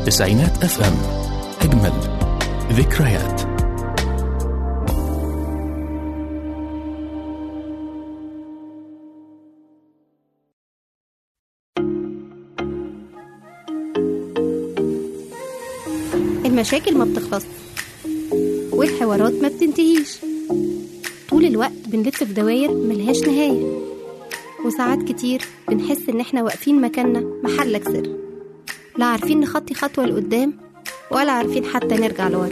تسعينات اف ام اجمل ذكريات المشاكل ما بتخلص والحوارات ما بتنتهيش طول الوقت بنلف في دواير ملهاش نهاية وساعات كتير بنحس إن إحنا واقفين مكاننا محلك سر لا عارفين نخطي خطوة لقدام ولا عارفين حتى نرجع لورا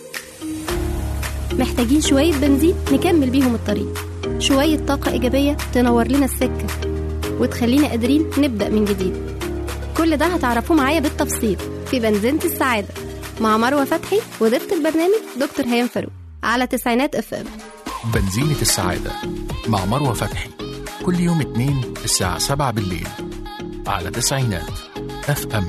محتاجين شوية بنزين نكمل بيهم الطريق شوية طاقة إيجابية تنور لنا السكة وتخلينا قادرين نبدأ من جديد كل ده هتعرفوه معايا بالتفصيل في بنزينة السعادة مع مروة فتحي وضيفة البرنامج دكتور هيام فاروق على تسعينات اف ام بنزينة السعادة مع مروة فتحي كل يوم اثنين الساعة سبعة بالليل على تسعينات اف ام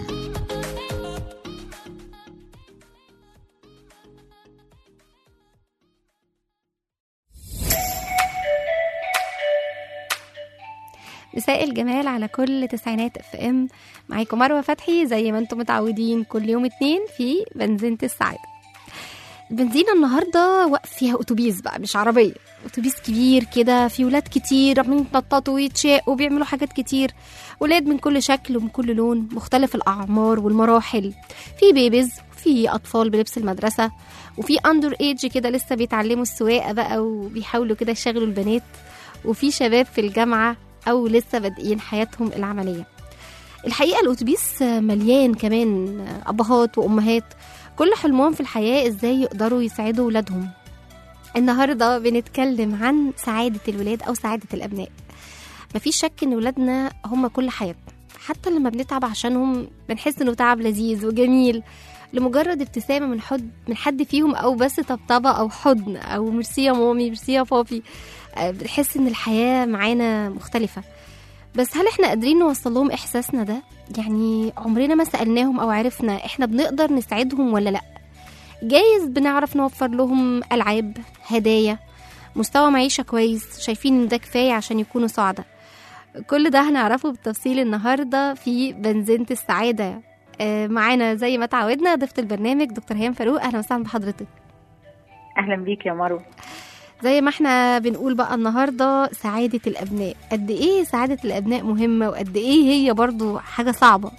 مساء الجمال على كل تسعينات اف ام معاكم مروه فتحي زي ما انتم متعودين كل يوم اتنين في بنزينه السعاده البنزينه النهارده واقف فيها اتوبيس بقى مش عربيه اتوبيس كبير كده في ولاد كتير عمالين يتنططوا ويتشاقوا وبيعملوا حاجات كتير ولاد من كل شكل ومن كل لون مختلف الاعمار والمراحل في بيبيز في اطفال بلبس المدرسه وفي اندر ايج كده لسه بيتعلموا السواقه بقى وبيحاولوا كده يشغلوا البنات وفي شباب في الجامعه او لسه بادئين حياتهم العمليه الحقيقه الاتوبيس مليان كمان ابهات وامهات كل حلمهم في الحياه ازاي يقدروا يساعدوا ولادهم النهارده بنتكلم عن سعاده الولاد او سعاده الابناء مفيش شك ان ولادنا هم كل حياتنا حتى لما بنتعب عشانهم بنحس انه تعب لذيذ وجميل لمجرد ابتسامه من حد من حد فيهم او بس طبطبه او حضن او ميرسي يا مامي ميرسي يا بابي بنحس ان الحياه معانا مختلفه بس هل احنا قادرين نوصل لهم احساسنا ده يعني عمرنا ما سالناهم او عرفنا احنا بنقدر نساعدهم ولا لا جايز بنعرف نوفر لهم العاب هدايا مستوى معيشه كويس شايفين ان ده كفايه عشان يكونوا سعداء كل ده هنعرفه بالتفصيل النهارده في بنزينة السعاده آه، معانا زي ما تعودنا ضيفة البرنامج دكتور هيام فاروق اهلا وسهلا بحضرتك اهلا بيك يا مروه زي ما احنا بنقول بقى النهارده سعادة الأبناء قد إيه سعادة الأبناء مهمة وقد إيه هي برضو حاجة صعبة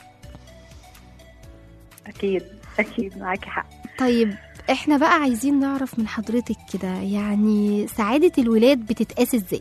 اكيد اكيد معاكي حق طيب احنا بقى عايزين نعرف من حضرتك كده يعني سعادة الولاد بتتقاس ازاي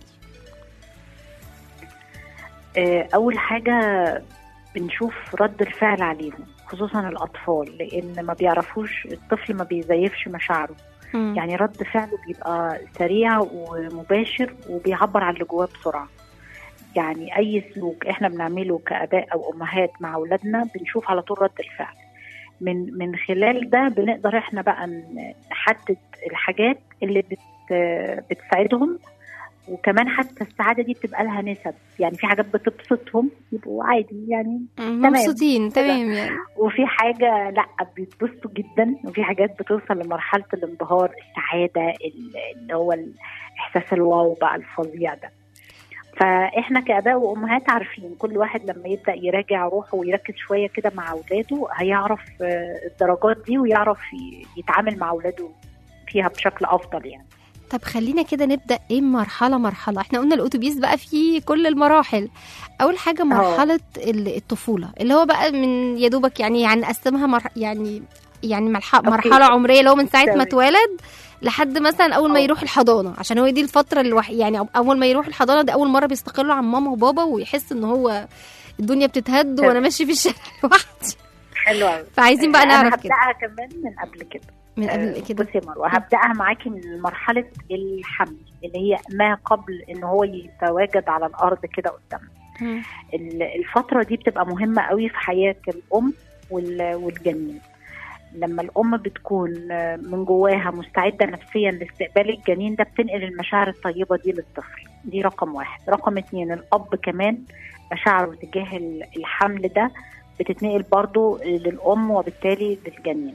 آه، اول حاجه بنشوف رد الفعل عليهم خصوصا الاطفال لان ما بيعرفوش الطفل ما بيزيفش مشاعره مم. يعني رد فعله بيبقى سريع ومباشر وبيعبر عن اللي جواه بسرعه يعني اي سلوك احنا بنعمله كاباء او امهات مع اولادنا بنشوف على طول رد الفعل من من خلال ده بنقدر احنا بقى ن- نحدد الحاجات اللي بت بتساعدهم وكمان حتى السعاده دي بتبقى لها نسب يعني في حاجات بتبسطهم يبقوا عادي يعني مم، مبسوطين كده. تمام يعني وفي حاجة لا بيتبسطوا جدا وفي حاجات بتوصل لمرحلة الانبهار السعادة ال- اللي هو الإحساس الواو بقى الفظيع ده فإحنا كآباء وأمهات عارفين كل واحد لما يبدأ يراجع روحه ويركز شوية كده مع أولاده هيعرف آه، الدرجات دي ويعرف ي- يتعامل مع أولاده فيها بشكل أفضل يعني طب خلينا كده نبدأ ايه مرحلة مرحلة احنا قلنا الأتوبيس بقى فيه كل المراحل أول حاجة مرحلة ال- الطفولة اللي هو بقى من يا دوبك يعني يعني نقسمها مر... يعني يعني مرح... مرحلة عمرية اللي هو من ساعة ما تمام. اتولد لحد مثلا أول ما أه. يروح الحضانة عشان هو دي الفترة الوح... يعني أول ما يروح الحضانة دي أول مرة بيستقلوا عن ماما وبابا ويحس إن هو الدنيا بتتهد تمام. وأنا ماشي في الشارع لوحدي حلو قوي فعايزين بقى أنا نعرف كده هبدأها كمان من قبل كده من قبل كده بصي يا مروه هبداها معاكي من مرحله الحمل اللي هي ما قبل ان هو يتواجد على الارض كده قدامنا مم. ال- الفتره دي بتبقى مهمه قوي في حياه الام وال- والجنين لما الام بتكون من جواها مستعده نفسيا لاستقبال الجنين ده بتنقل المشاعر الطيبه دي للطفل دي رقم واحد رقم اتنين الاب كمان مشاعره تجاه ال- الحمل ده بتتنقل برضو للام وبالتالي للجنين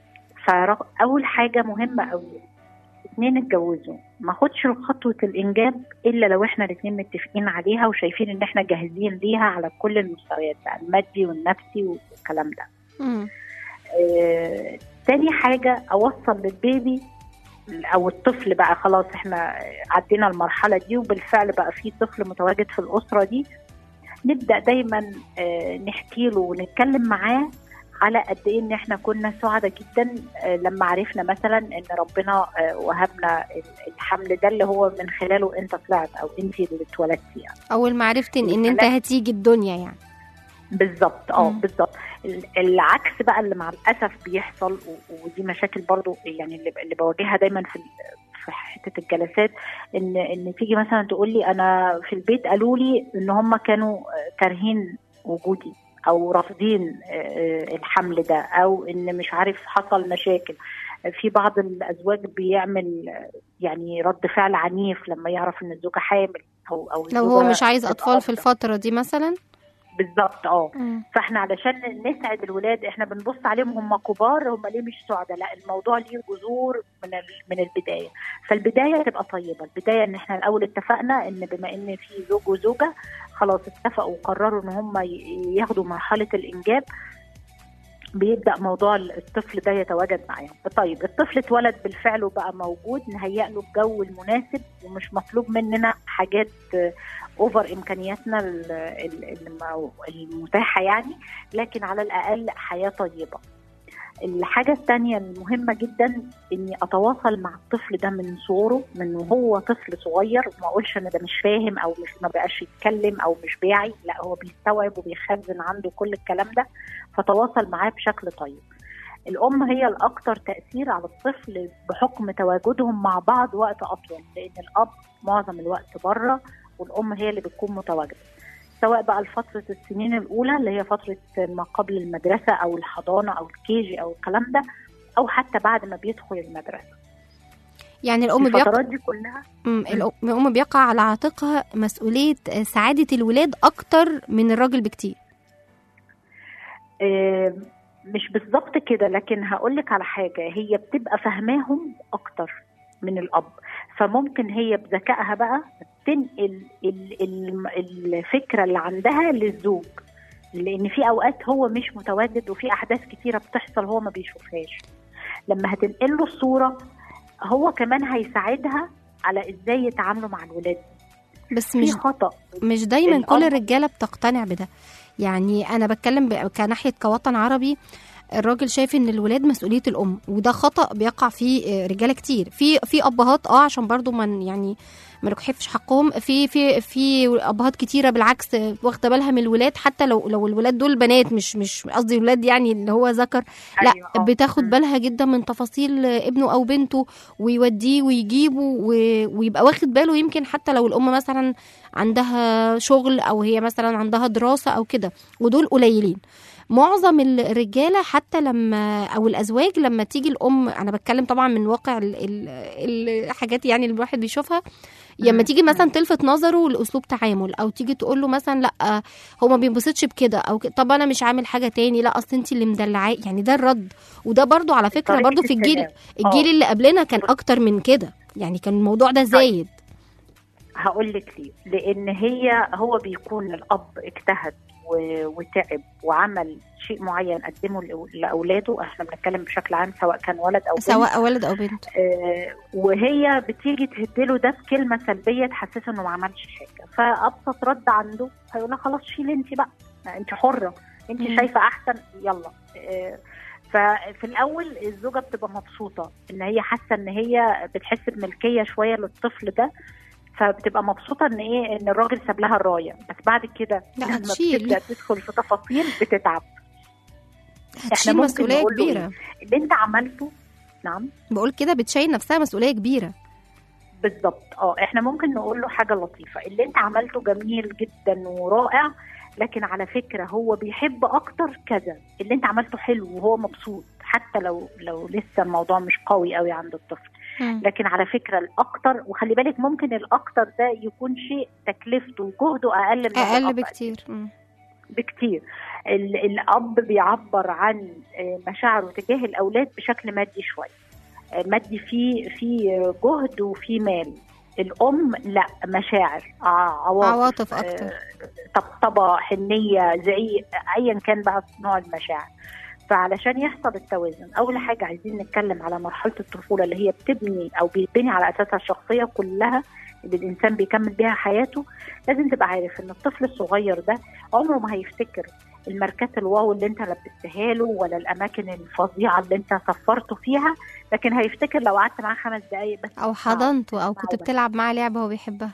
فأول حاجة مهمة أوي اتنين اتجوزوا ما خدش خطوة الإنجاب إلا لو إحنا الاتنين متفقين عليها وشايفين إن إحنا جاهزين ليها على كل المستويات بقى المادي والنفسي والكلام ده مم. آه، تاني حاجة أوصل للبيبي أو الطفل بقى خلاص احنا عدينا المرحلة دي وبالفعل بقى في طفل متواجد في الأسرة دي نبدأ دايما آه، نحكي له ونتكلم معاه على قد ايه ان احنا كنا سعداء جدا آه، لما عرفنا مثلا ان ربنا آه، وهبنا الحمل ده اللي هو من خلاله انت طلعت او انت اللي اتولدتي يعني. اول ما عرفت ان, إن انت هتيجي الدنيا يعني بالظبط اه مم. بالظبط ال- العكس بقى اللي مع الاسف بيحصل و- ودي مشاكل برضو يعني اللي, اللي بواجهها دايما في ال- في حته الجلسات ان ان تيجي مثلا تقول لي انا في البيت قالوا لي ان هم كانوا آه، كارهين وجودي او رافضين آه، آه، الحمل ده او ان مش عارف حصل مشاكل في بعض الازواج بيعمل آه، يعني رد فعل عنيف لما يعرف ان الزوجه حامل او او لو هو الزوجة مش عايز اطفال في بتتأثر. الفتره دي مثلا بالظبط اه مم. فاحنا علشان نسعد الولاد احنا بنبص عليهم هم كبار هم ليه مش سعداء لا الموضوع ليه جذور من ال- من البدايه فالبدايه تبقى طيبه البدايه ان احنا الاول اتفقنا ان بما ان في زوج وزوجه خلاص اتفقوا وقرروا ان هم ي- ياخدوا مرحله الانجاب بيبدا موضوع الطفل ده يتواجد معاهم طيب الطفل اتولد بالفعل وبقى موجود نهيئ له الجو المناسب ومش مطلوب مننا حاجات اوفر امكانياتنا ال- ال- الم- المتاحه يعني لكن على الاقل حياه طيبه الحاجة الثانية المهمة جدا اني اتواصل مع الطفل ده من صغره من وهو طفل صغير وما اقولش ان ده مش فاهم او مش ما بقاش يتكلم او مش بيعي لا هو بيستوعب وبيخزن عنده كل الكلام ده فتواصل معاه بشكل طيب الام هي الاكثر تاثير على الطفل بحكم تواجدهم مع بعض وقت اطول لان الاب معظم الوقت بره والام هي اللي بتكون متواجده سواء بقى لفتره السنين الاولى اللي هي فتره ما قبل المدرسه او الحضانه او الكيجي او الكلام ده او حتى بعد ما بيدخل المدرسه يعني الام بيقع الفترات دي كلها مم، الأم الأم بيقع على عاتقها مسؤولية سعادة الولاد أكتر من الراجل بكتير آه، مش بالظبط كده لكن هقول لك على حاجه هي بتبقى فاهماهم اكتر من الاب فممكن هي بذكائها بقى تنقل ال- ال- الفكره اللي عندها للزوج لان في اوقات هو مش متواجد وفي احداث كتيره بتحصل هو ما بيشوفهاش لما هتنقل له الصوره هو كمان هيساعدها على ازاي يتعاملوا مع الولاد بس في مش خطا مش دايما كل الأب- الرجالة بتقتنع بده يعني أنا بتكلم ب- كناحية كوطن عربي الراجل شايف ان الولاد مسؤوليه الام وده خطا بيقع فيه آه، رجاله كتير في في ابهات اه عشان برضو من يعني ما نجحفش حقهم في في في ابهات كتيره بالعكس آه، واخده بالها من الولاد حتى لو لو الولاد دول بنات مش مش قصدي ولاد يعني اللي هو ذكر لا أيوة، آه. بتاخد مم. بالها جدا من تفاصيل ابنه او بنته ويوديه ويجيبه و- ويبقى واخد باله يمكن حتى لو الام مثلا عندها شغل او هي مثلا عندها دراسه او كده ودول قليلين معظم الرجاله حتى لما او الازواج لما تيجي الام انا بتكلم طبعا من واقع ال- ال- الحاجات يعني اللي الواحد بيشوفها لما مم. تيجي مثلا تلفت نظره لاسلوب تعامل او تيجي تقول له مثلا لا هو ما بينبسطش بكده او ك- طب انا مش عامل حاجه تاني لا اصل انت اللي مدلعاه يعني ده الرد وده برضو على فكره طريقة برضو في الجيل الكلام. الجيل آه. اللي قبلنا كان اكتر من كده يعني كان الموضوع ده زايد هقول لك ليه لان هي هو بيكون الاب اجتهد و- وتعب وعمل شيء معين قدمه لأو- لاولاده احنا بنتكلم بشكل عام سواء كان ولد او بنت سواء ولد او بنت آه وهي بتيجي تهدله ده بكلمه سلبيه تحسسه انه ما عملش حاجه فابسط رد عنده هيقول لها خلاص شيل انت بقى انت حره انت مم. شايفه احسن يلا آه ففي الاول الزوجه بتبقى مبسوطه ان هي حاسه ان هي بتحس بملكيه شويه للطفل ده فبتبقى مبسوطه ان ايه ان الراجل ساب لها الرايه بس بعد كده لا، لما هتشيل. بتبدا تدخل في تفاصيل بتتعب هتشيل ممكن مسؤوليه نقول له كبيره اللي انت عملته نعم بقول كده بتشيل نفسها مسؤوليه كبيره بالظبط اه احنا ممكن نقول له حاجه لطيفه اللي انت عملته جميل جدا ورائع لكن على فكره هو بيحب اكتر كذا اللي انت عملته حلو وهو مبسوط حتى لو لو لسه الموضوع مش قوي قوي عند الطفل لكن على فكره الاكتر وخلي بالك ممكن الاكتر ده يكون شيء تكلفته وجهده اقل من اقل الأب بكتير مم. بكتير ال- الاب بيعبر عن آه، مشاعره تجاه الاولاد بشكل مادي شويه آه، مادي في في جهد وفي مال الام لا مشاعر ع- عواطف عواطف آه، اكتر طبطبه حنيه زعيق ايا كان بقى نوع المشاعر فعلشان يحصل التوازن اول حاجه عايزين نتكلم على مرحله الطفوله اللي هي بتبني او بيتبني على اساسها الشخصيه كلها اللي الانسان بيكمل بيها حياته لازم تبقى عارف ان الطفل الصغير ده عمره ما هيفتكر الماركات الواو اللي انت لبستها له ولا الاماكن الفظيعه اللي انت سفرته فيها لكن هيفتكر لو قعدت معاه خمس دقائق بس او حضنته او كنت بتلعب معاه لعبه هو بيحبها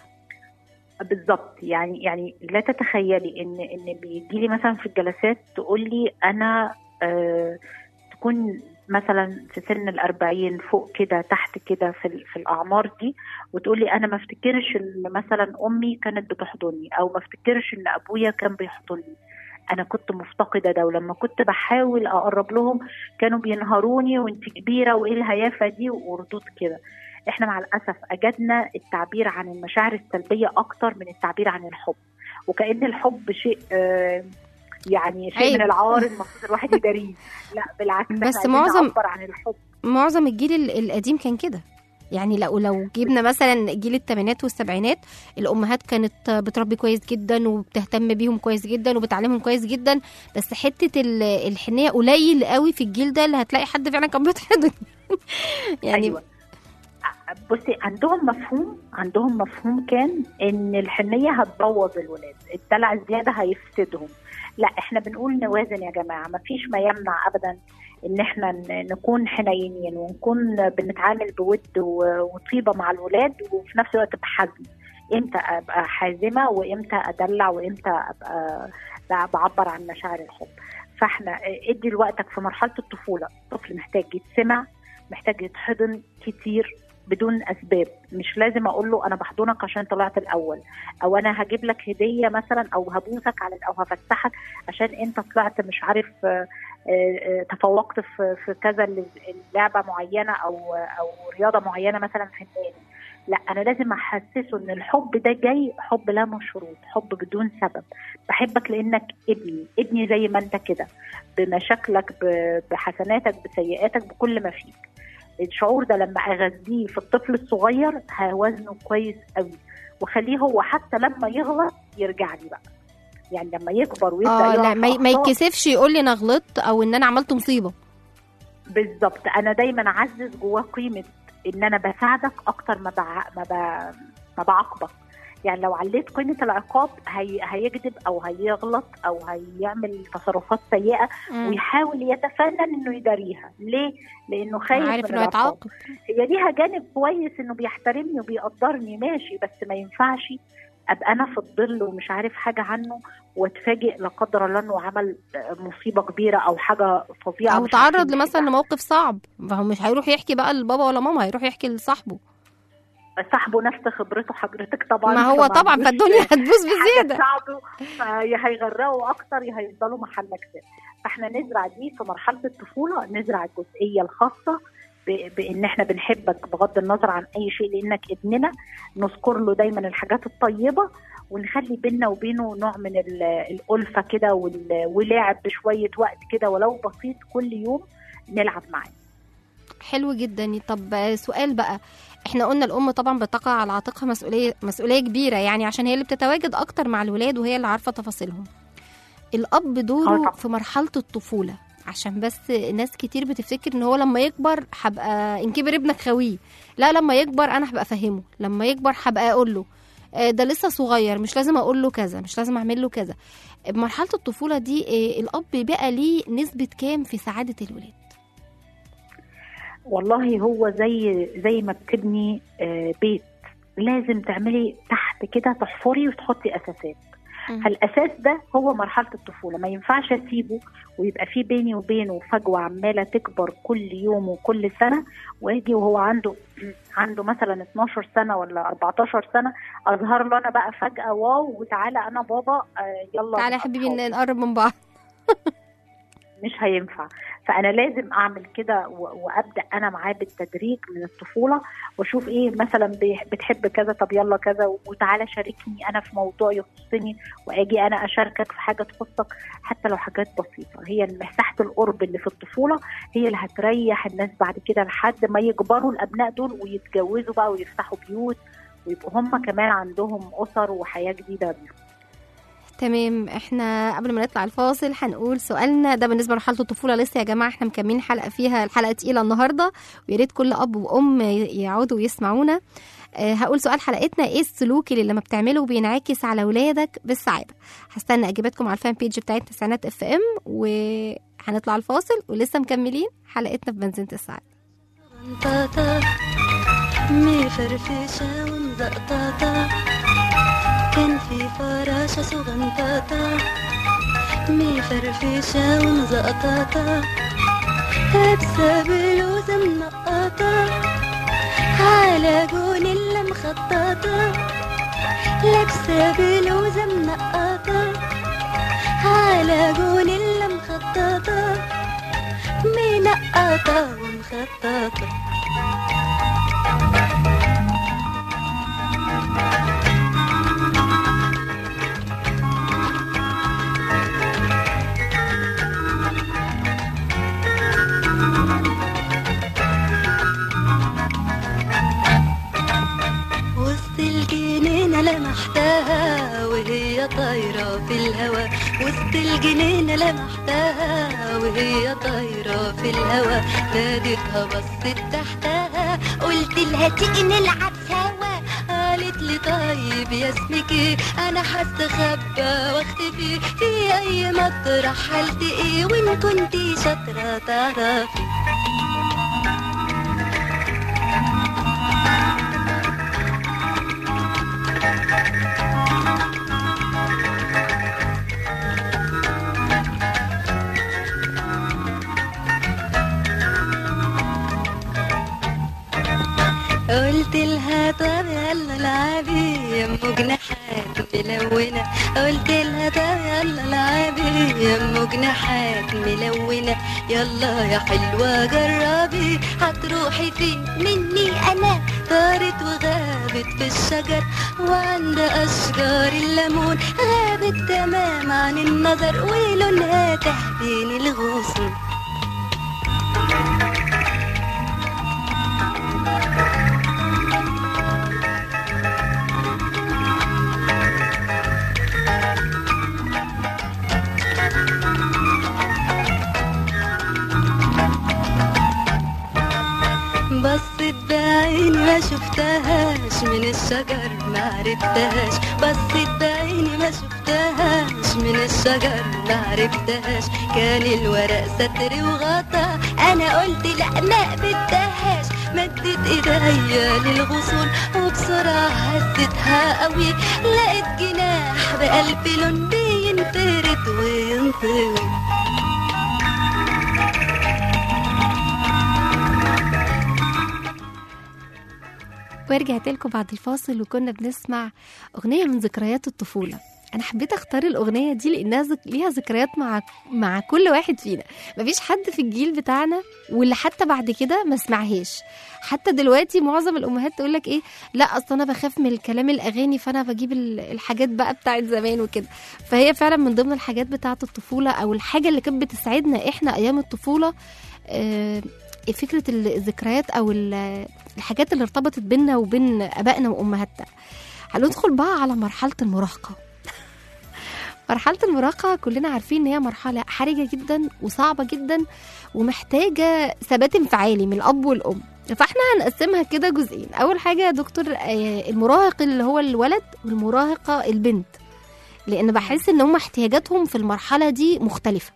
بالظبط يعني يعني لا تتخيلي ان ان بيجي لي مثلا في الجلسات تقول لي انا آه تكون مثلا في سن الأربعين فوق كده تحت كده في, في الأعمار دي وتقول لي أنا ما افتكرش إن مثلا أمي كانت بتحضني أو ما افتكرش إن أبويا كان بيحضني أنا كنت مفتقدة ده ولما كنت بحاول أقرب لهم كانوا بينهروني وأنت كبيرة وإيه الهيافة دي وردود كده احنا مع الاسف اجدنا التعبير عن المشاعر السلبيه اكتر من التعبير عن الحب وكان الحب شيء آه يعني شيء عيب. من العار المفروض الواحد يداريه لا بالعكس إحنا بس عايزين معظم- نعبر عن الحب معظم الجيل ال- القديم كان كده يعني لو لو جبنا مثلا جيل الثمانينات والسبعينات الامهات كانت بتربي كويس جدا وبتهتم بيهم كويس جدا وبتعلمهم كويس جدا بس حته ال- الحنيه قليل قوي في الجيل ده اللي هتلاقي حد فعلا كان بيتحضن يعني ايوه بصي عندهم مفهوم عندهم مفهوم كان ان الحنيه هتبوظ الولاد الدلع الزياده هيفسدهم لا احنا بنقول نوازن يا جماعه ما فيش ما يمنع ابدا ان احنا ن- نكون حنينين ونكون بنتعامل بود و- وطيبه مع الولاد وفي نفس الوقت بحزم امتى ابقى حازمه وامتى ادلع وامتى ابقى ب- بعبر عن مشاعر الحب فاحنا ادي لوقتك في مرحله الطفوله الطفل محتاج يتسمع محتاج يتحضن كتير بدون اسباب مش لازم اقول له انا بحضنك عشان طلعت الاول او انا هجيب لك هديه مثلا او هبوسك على او هفسحك عشان انت طلعت مش عارف آه، آه، تفوقت في في كذا لعبه معينه او او رياضه معينه مثلا في النادي لا انا لازم احسسه ان الحب ده جاي حب لا مشروط حب بدون سبب بحبك لانك ابني ابني زي ما انت كده بمشاكلك ب- بحسناتك بسيئاتك بكل ما فيك الشعور ده لما اغذيه في الطفل الصغير هوزنه كويس قوي وخليه هو حتى لما يغلط يرجع لي بقى يعني لما يكبر ويبدا اه يقع لا في ما ما أخطاء، يتكسفش يقول لي انا غلطت او ان انا عملت مصيبه بالظبط انا دايما اعزز جواه قيمه ان انا بساعدك اكتر ما بع... ما, ب... ما بعاقبك يعني لو عليت قيمه العقاب هي... هيكذب او هيغلط او هيعمل تصرفات سيئه مم. ويحاول يتفنن انه يداريها ليه لانه خايف عارف من انه العقاب يتعاقب هي ليها جانب كويس انه بيحترمني وبيقدرني ماشي بس ما ينفعش ابقى انا في الظل ومش عارف حاجه عنه واتفاجئ لا قدر الله انه عمل مصيبه كبيره او حاجه فظيعه او مش تعرض عارفين لمثلا نحلها. لموقف صعب فهو مش هيروح يحكي بقى لبابا ولا ماما هيروح يحكي لصاحبه صاحبه نفس خبرته حضرتك طبعا ما هو فما طبعا عندوش فالدنيا هتبوظ حاجة بزياده تساعده فيا هيغرقوا اكتر يا هيفضلوا محل كتاب فاحنا نزرع دي في مرحله الطفوله نزرع الجزئيه الخاصه ب- بان احنا بنحبك بغض النظر عن اي شيء لانك ابننا نذكر له دايما الحاجات الطيبه ونخلي بيننا وبينه نوع من ال- الالفه كده وال- ولعب شويه وقت كده ولو بسيط كل يوم نلعب معاه حلو جدا طب سؤال بقى احنا قلنا الام طبعا بتقع على عاتقها مسؤوليه مسؤوليه كبيره يعني عشان هي اللي بتتواجد اكتر مع الولاد وهي اللي عارفه تفاصيلهم الاب آه دوره طبعا. في مرحله الطفوله عشان بس ناس كتير بتفتكر ان هو لما يكبر هبقى ان كبر ابنك خويه لا لما يكبر انا هبقى افهمه لما يكبر هبقى اقول له آه، ده لسه صغير مش لازم اقول له كذا مش لازم اعمل له كذا مرحله الطفوله دي آه، الاب بقى ليه نسبه كام في سعاده الولاد والله هو زي زي ما بتبني آه، بيت لازم تعملي تحت كده تحفري وتحطي اساسات مم. فالاساس ده هو مرحله الطفوله ما ينفعش اسيبه ويبقى في بيني وبينه فجوه عماله تكبر كل يوم وكل سنه واجي وهو عنده عنده مثلا 12 سنه ولا 14 سنه اظهر له انا بقى فجاه واو وتعالى انا بابا آه، يلا تعالى يا حبيبي نقرب من بعض مش هينفع فانا لازم اعمل كده و- وابدا انا معاه بالتدريج من الطفوله واشوف ايه مثلا بي- بتحب كذا طب يلا كذا وتعالى شاركني انا في موضوع يخصني واجي انا اشاركك في حاجه تخصك حتى لو حاجات بسيطه هي مساحه القرب اللي في الطفوله هي اللي هتريح الناس بعد كده لحد ما يكبروا الابناء دول ويتجوزوا بقى ويفتحوا بيوت ويبقوا هم كمان عندهم اسر وحياه جديده بيهم تمام احنا قبل ما نطلع الفاصل هنقول سؤالنا ده بالنسبه لمرحله الطفوله لسه يا جماعه احنا مكملين حلقه فيها الحلقه تقيله النهارده ويا ريت كل اب وام يقعدوا ويسمعونا أه هقول سؤال حلقتنا ايه السلوك اللي لما بتعمله بينعكس على اولادك بالسعاده هستنى اجاباتكم على الفان بيج بتاعت تسعينات اف ام وهنطلع الفاصل ولسه مكملين حلقتنا في بنزينة السعاده طاطا مفرفشة ومزقططة كان في فراشة صغنطاطة مفرفشة ومزقططة لابسة بلوزة منقطة على جونيلا مخططة لابسة بلوزة منقطة على جونيلا مخططة منقطة ومخططة وسط الجنينة لمحتها وهي طايرة في الهوا وسط الجنينة لمحتها وهي طايرة في الهوا ناديتها بصت تحتها قلت لها تيجي نلعب سوا قالت لي طيب يا اسمك ايه انا هستخبى واختفي في اي مطرح هلتقي وان كنتي شاطرة تعرفي قلت لها طب يلا العبي يا ام جناحات ملونة قلت لها طب يلا العبي يا ام جناحات ملونة يلا يا حلوة جربي هتروحي فين مني انا طارت وغابت في الشجر وعند اشجار الليمون غابت تمام عن النظر ولونها تحتين الغصن بصت بعيني ما شفتهاش من الشجر ما عرفتهاش بصت بعيني ما شفتهاش من الشجر ما عرفتهاش كان الورق ستر وغطا انا قلت لا ما بدهاش مدت ايديا للغصون وبسرعة هزتها قوي لقيت جناح بقلب لون بينفرد وينطوي ورجعت لكم بعد الفاصل وكنا بنسمع أغنية من ذكريات الطفولة أنا حبيت أختار الأغنية دي لأنها ذك... ليها ذكريات مع مع كل واحد فينا مفيش حد في الجيل بتاعنا واللي حتى بعد كده ما سمعهاش حتى دلوقتي معظم الأمهات تقول لك إيه لا أصل أنا بخاف من الكلام الأغاني فأنا بجيب ال- الحاجات بقى بتاعت زمان وكده فهي فعلا من ضمن الحاجات بتاعت الطفولة أو الحاجة اللي كانت بتسعدنا إحنا أيام الطفولة آه، فكرة الذكريات أو ال- الحاجات اللي ارتبطت بينا وبين ابائنا وامهاتنا هندخل بقى على مرحله المراهقه مرحله المراهقه كلنا عارفين ان هي مرحله حرجه جدا وصعبه جدا ومحتاجه ثبات انفعالي من الاب والام فاحنا هنقسمها كده جزئين اول حاجه يا دكتور آه، المراهق اللي هو الولد والمراهقه البنت لان بحس ان هم احتياجاتهم في المرحله دي مختلفه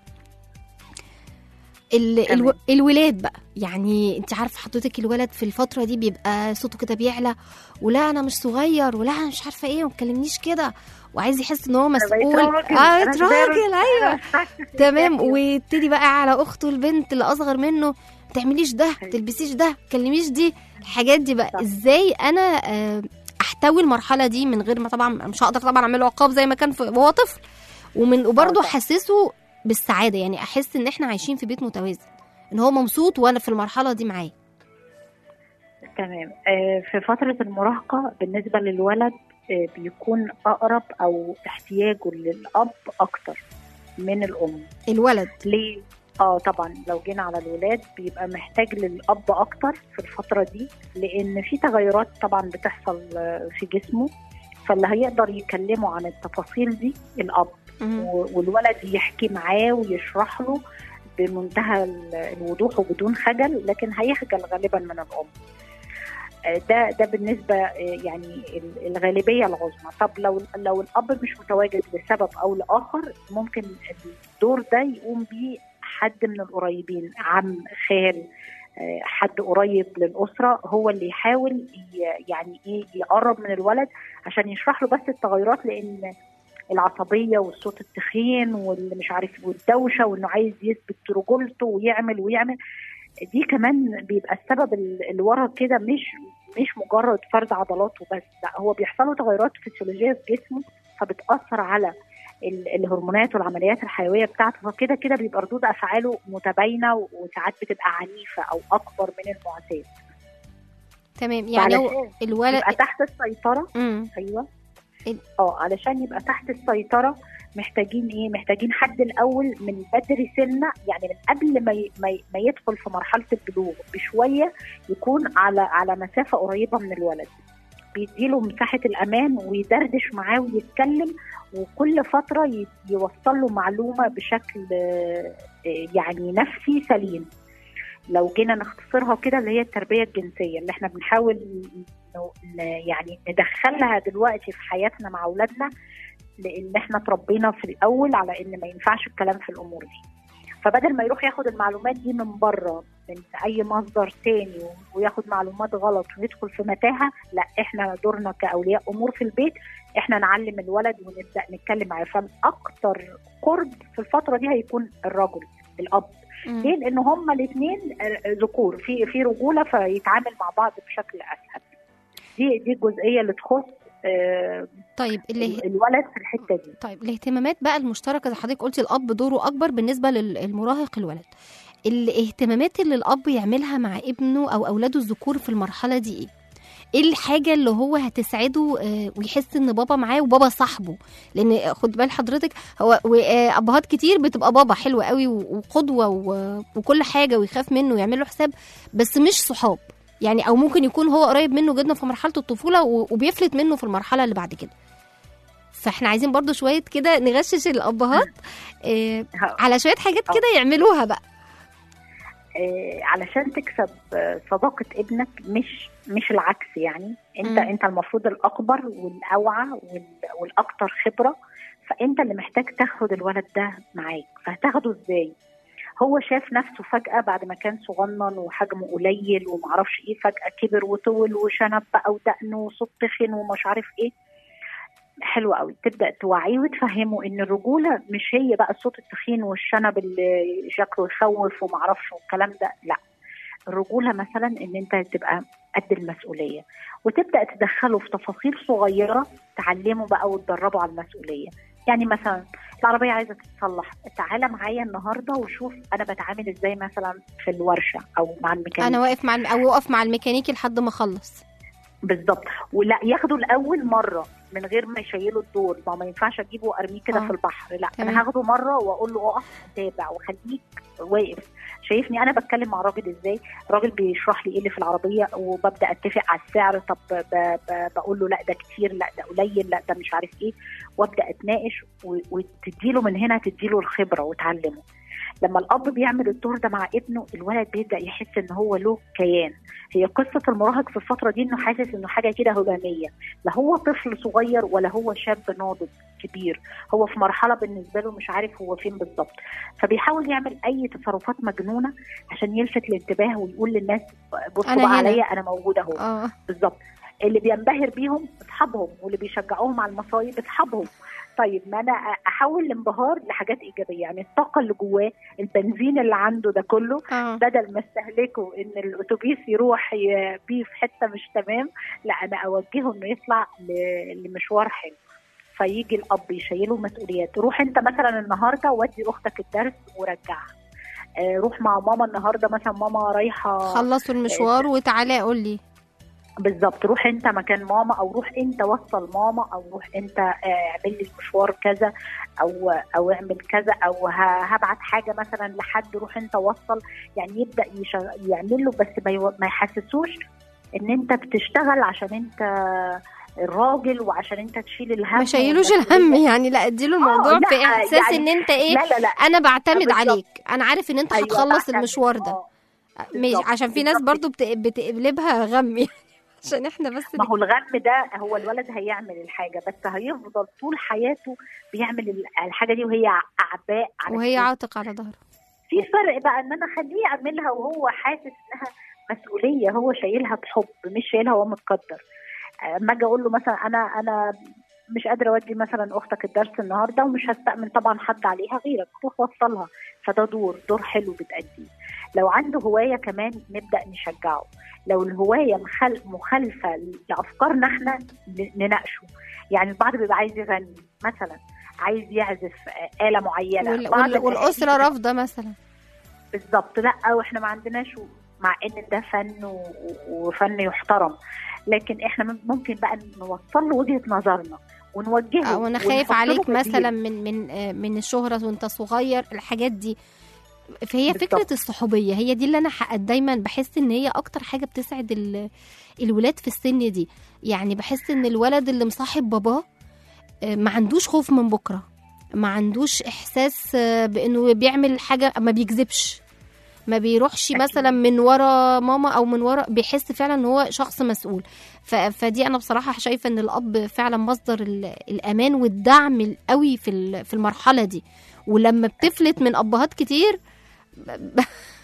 ال تمام. الو الولاد بقى يعني انت عارفه حضرتك الولد في الفتره دي بيبقى صوته كده بيعلى ولا انا مش صغير ولا انا مش عارفه ايه وما تكلمنيش كده وعايز يحس ان هو مسؤول راجل، اه أنا بقيت كبير. راجل ايوه تمام أيوة. ويبتدي بقى على اخته البنت اللي اصغر منه ما تعمليش ده ما تلبسيش ده ما تكلميش دي الحاجات دي بقى صح. ازاي انا آه، احتوي المرحله دي من غير ما طبعا مش هقدر طبعا اعمل له عقاب زي ما كان في- وهو طفل ومن وبرضه طبعا. احسسه بالسعاده يعني احس ان احنا عايشين في بيت متوازن ان هو مبسوط وانا في المرحله دي معاه تمام آه، في فترة المراهقة بالنسبة للولد آه، بيكون أقرب أو احتياجه للأب أكتر من الأم الولد ليه؟ اه طبعا لو جينا على الولاد بيبقى محتاج للأب أكتر في الفترة دي لأن في تغيرات طبعا بتحصل آه، في جسمه فاللي هيقدر يكلمه عن التفاصيل دي الاب مم. و- والولد يحكي معاه ويشرح له بمنتهى ال- الوضوح وبدون خجل لكن هيخجل غالبا من الام آه، ده ده بالنسبه آه، يعني ال- الغالبيه العظمى طب لو لو الاب مش متواجد لسبب او لاخر ممكن الدور ده يقوم بيه حد من القريبين عم خال آه، حد قريب للاسره هو اللي يحاول ي- يعني ايه يقرب من الولد عشان يشرح له بس التغيرات لان العصبيه والصوت التخين واللي مش عارف والدوشه وانه عايز يثبت رجولته ويعمل ويعمل دي كمان بيبقى السبب ال- اللي ورا كده مش مش مجرد فرد عضلات وبس لا هو بيحصل له تغيرات فسيولوجيه في جسمه فبتاثر على ال- الهرمونات والعمليات الحيويه بتاعته فكده كده بيبقى ردود افعاله متباينه وساعات بتبقى عنيفه او اكبر من المعتاد تمام يعني هو علشان الولد يبقى تحت السيطره مم. ايوه ال- اه علشان يبقى تحت السيطره محتاجين ايه محتاجين حد الاول من بدري سنه يعني من قبل ما ي- ما ي- ما يدخل في مرحله البلوغ بشويه يكون على على مسافه قريبه من الولد بيديله مساحه الامان ويدردش معاه ويتكلم وكل فتره ي- يوصل له معلومه بشكل آه، آه، يعني نفسي سليم لو جينا نختصرها كده اللي هي التربيه الجنسيه اللي احنا بنحاول ن- ن- يعني ندخلها دلوقتي في حياتنا مع اولادنا لان احنا اتربينا في الاول على ان ما ينفعش الكلام في الامور دي فبدل ما يروح ياخد المعلومات دي من بره من اي مصدر تاني و- وياخد معلومات غلط ويدخل في متاهه لا احنا دورنا كاولياء امور في البيت احنا نعلم الولد ونبدا نتكلم معاه فالاكثر قرب في الفتره دي هيكون الرجل الاب مم. ليه؟ لان هما الاثنين ذكور في في رجوله فيتعامل مع بعض بشكل اسهل. دي دي الجزئيه اللي تخص آه، طيب اللي الولد في الحته دي. طيب الاهتمامات بقى المشتركه زي حضرتك قلتي الاب دوره اكبر بالنسبه للمراهق الولد الاهتمامات اللي الاب يعملها مع ابنه او اولاده الذكور في المرحله دي ايه ايه الحاجه اللي هو هتسعده آه، ويحس ان بابا معاه وبابا صاحبه لان خد بال حضرتك هو و- آه، ابهات كتير بتبقى بابا حلو قوي و- وقدوه و- وكل حاجه ويخاف منه ويعمل له حساب بس مش صحاب يعني او ممكن يكون هو قريب منه جدا في مرحله الطفوله و- وبيفلت منه في المرحله اللي بعد كده فاحنا عايزين برضو شويه كده نغشش الابهات آه ه- على شويه حاجات آه. كده يعملوها بقى آه، علشان تكسب آه، صداقه ابنك مش مش العكس يعني انت مم. انت المفروض الاكبر والاوعى وال- والاكثر خبره فانت اللي محتاج تاخد الولد ده معاك فهتاخده ازاي؟ هو شاف نفسه فجأة بعد ما كان صغنن وحجمه قليل ومعرفش ايه فجأة كبر وطول وشنب بقى ودقنه وصوت تخن ومش عارف ايه حلو قوي تبدا توعيه وتفهمه ان الرجوله مش هي بقى الصوت التخين والشنب اللي شكله يخوف ومعرفش والكلام ده لا الرجوله مثلا ان انت تبقى قد المسؤوليه وتبدا تدخله في تفاصيل صغيره تعلمه بقى وتدربه على المسؤوليه يعني مثلا العربيه عايزه تتصلح تعالى معايا النهارده وشوف انا بتعامل ازاي مثلا في الورشه او مع الميكانيكي انا واقف مع الم... او واقف مع الميكانيكي لحد ما اخلص بالظبط ولا ياخده الاول مره من غير ما يشيله الدور ما هو ما ينفعش اجيبه وارميه كده آه. في البحر لا تمام. انا هاخده مره واقول له اقف تابع وخليك واقف شايفني انا بتكلم مع راجل ازاي راجل بيشرح لي ايه اللي في العربيه وببدا اتفق على السعر طب ب... ب... بقول له لا ده كتير لا ده قليل لا ده مش عارف ايه وابدا اتناقش و... وتديله من هنا تديله الخبره وتعلمه لما الاب بيعمل الدور ده مع ابنه الولد بيبدا يحس ان هو له كيان هي قصه المراهق في الفتره دي انه حاسس انه حاجه كده هلاميه لا هو طفل صغير ولا هو شاب ناضج كبير هو في مرحله بالنسبه له مش عارف هو فين بالظبط فبيحاول يعمل اي تصرفات مجنونه عشان يلفت الانتباه ويقول للناس بصوا أنا بقى هنا. عليا انا موجود اهو اه بالظبط اللي بينبهر بيهم اصحابهم واللي بيشجعوهم على المصايب اصحابهم طيب ما انا احول الانبهار لحاجات ايجابيه يعني الطاقه اللي جواه البنزين اللي عنده ده كله اه بدل ما استهلكه ان الاتوبيس يروح ي- بيه في حته مش تمام لا انا اوجهه انه يطلع ل- لمشوار حلو فيجي الاب يشيله مسؤوليات روح انت مثلا النهارده ودي اختك الدرس ورجعها آه، روح مع ماما النهارده مثلا ماما رايحه خلصوا المشوار وتعالى قول لي بالظبط روح انت مكان ماما او روح انت وصل ماما او روح انت آه، اعمل لي المشوار كذا او او اعمل كذا او ه- هبعت حاجه مثلا لحد روح انت وصل يعني يبدا يشغ- يعمل له بس ما يو- ما يحسسوش ان انت بتشتغل عشان انت الراجل وعشان انت تشيل الهم ما شايلوش والمسؤولية. الهم يعني لا اديله الموضوع لا، في احساس يعني- ان انت ايه لا لا لا انا بعتمد بالظبط. عليك انا عارف ان انت أيوة، هتخلص بعتمد. المشوار ده آه، مش بالظبط، عشان في ناس بالظبط برضو بت- بتقلبها غم يعني عشان احنا بس ما هو الغم ده هو الولد هيعمل الحاجه بس هيفضل طول حياته بيعمل ال- الحاجه دي وهي اعباء على وهي كتفه. عاتق على ظهره في فرق بقى ان انا اخليه يعملها وهو حاسس انها مسؤوليه هو شايلها بحب مش شايلها وهو متقدر اما اجي اقول له مثلا انا انا مش قادره اودي مثلا اختك الدرس النهارده ومش هستأمن طبعا حد عليها غيرك روح وصلها فده دور دور حلو بتأديه لو عنده هوايه كمان نبدا نشجعه لو الهوايه مخل- مخالفه لافكارنا احنا ن- نناقشه يعني البعض بيبقى عايز يغني مثلا عايز يعزف آه، آلة معينة وال- بعض وال- والاسره الأهالي رافضه مثلا بالظبط لا واحنا ما عندناش مع ان ده فن و- وفن يحترم لكن احنا ممكن بقى نوصل له وجهه نظرنا ونوجهه او انا خايف ونحط له عليك بديل. مثلا من من آه، من الشهره وانت صغير الحاجات دي فهي بالظبط. فكره الصحوبيه هي دي اللي انا حق- دايما بحس ان هي اكتر حاجه بتسعد ال- الولاد في السن دي يعني بحس ان الولد اللي مصاحب باباه آه، ما عندوش خوف من بكره ما عندوش احساس آه، بانه بيعمل حاجه ما بيكذبش ما بيروحش أكيد. مثلا من ورا ماما او من ورا بيحس فعلا ان هو شخص مسؤول ف... فدي انا بصراحه شايفه ان الاب فعلا مصدر ال... الامان والدعم القوي في ال- في المرحله دي ولما بتفلت من ابهات كتير ب-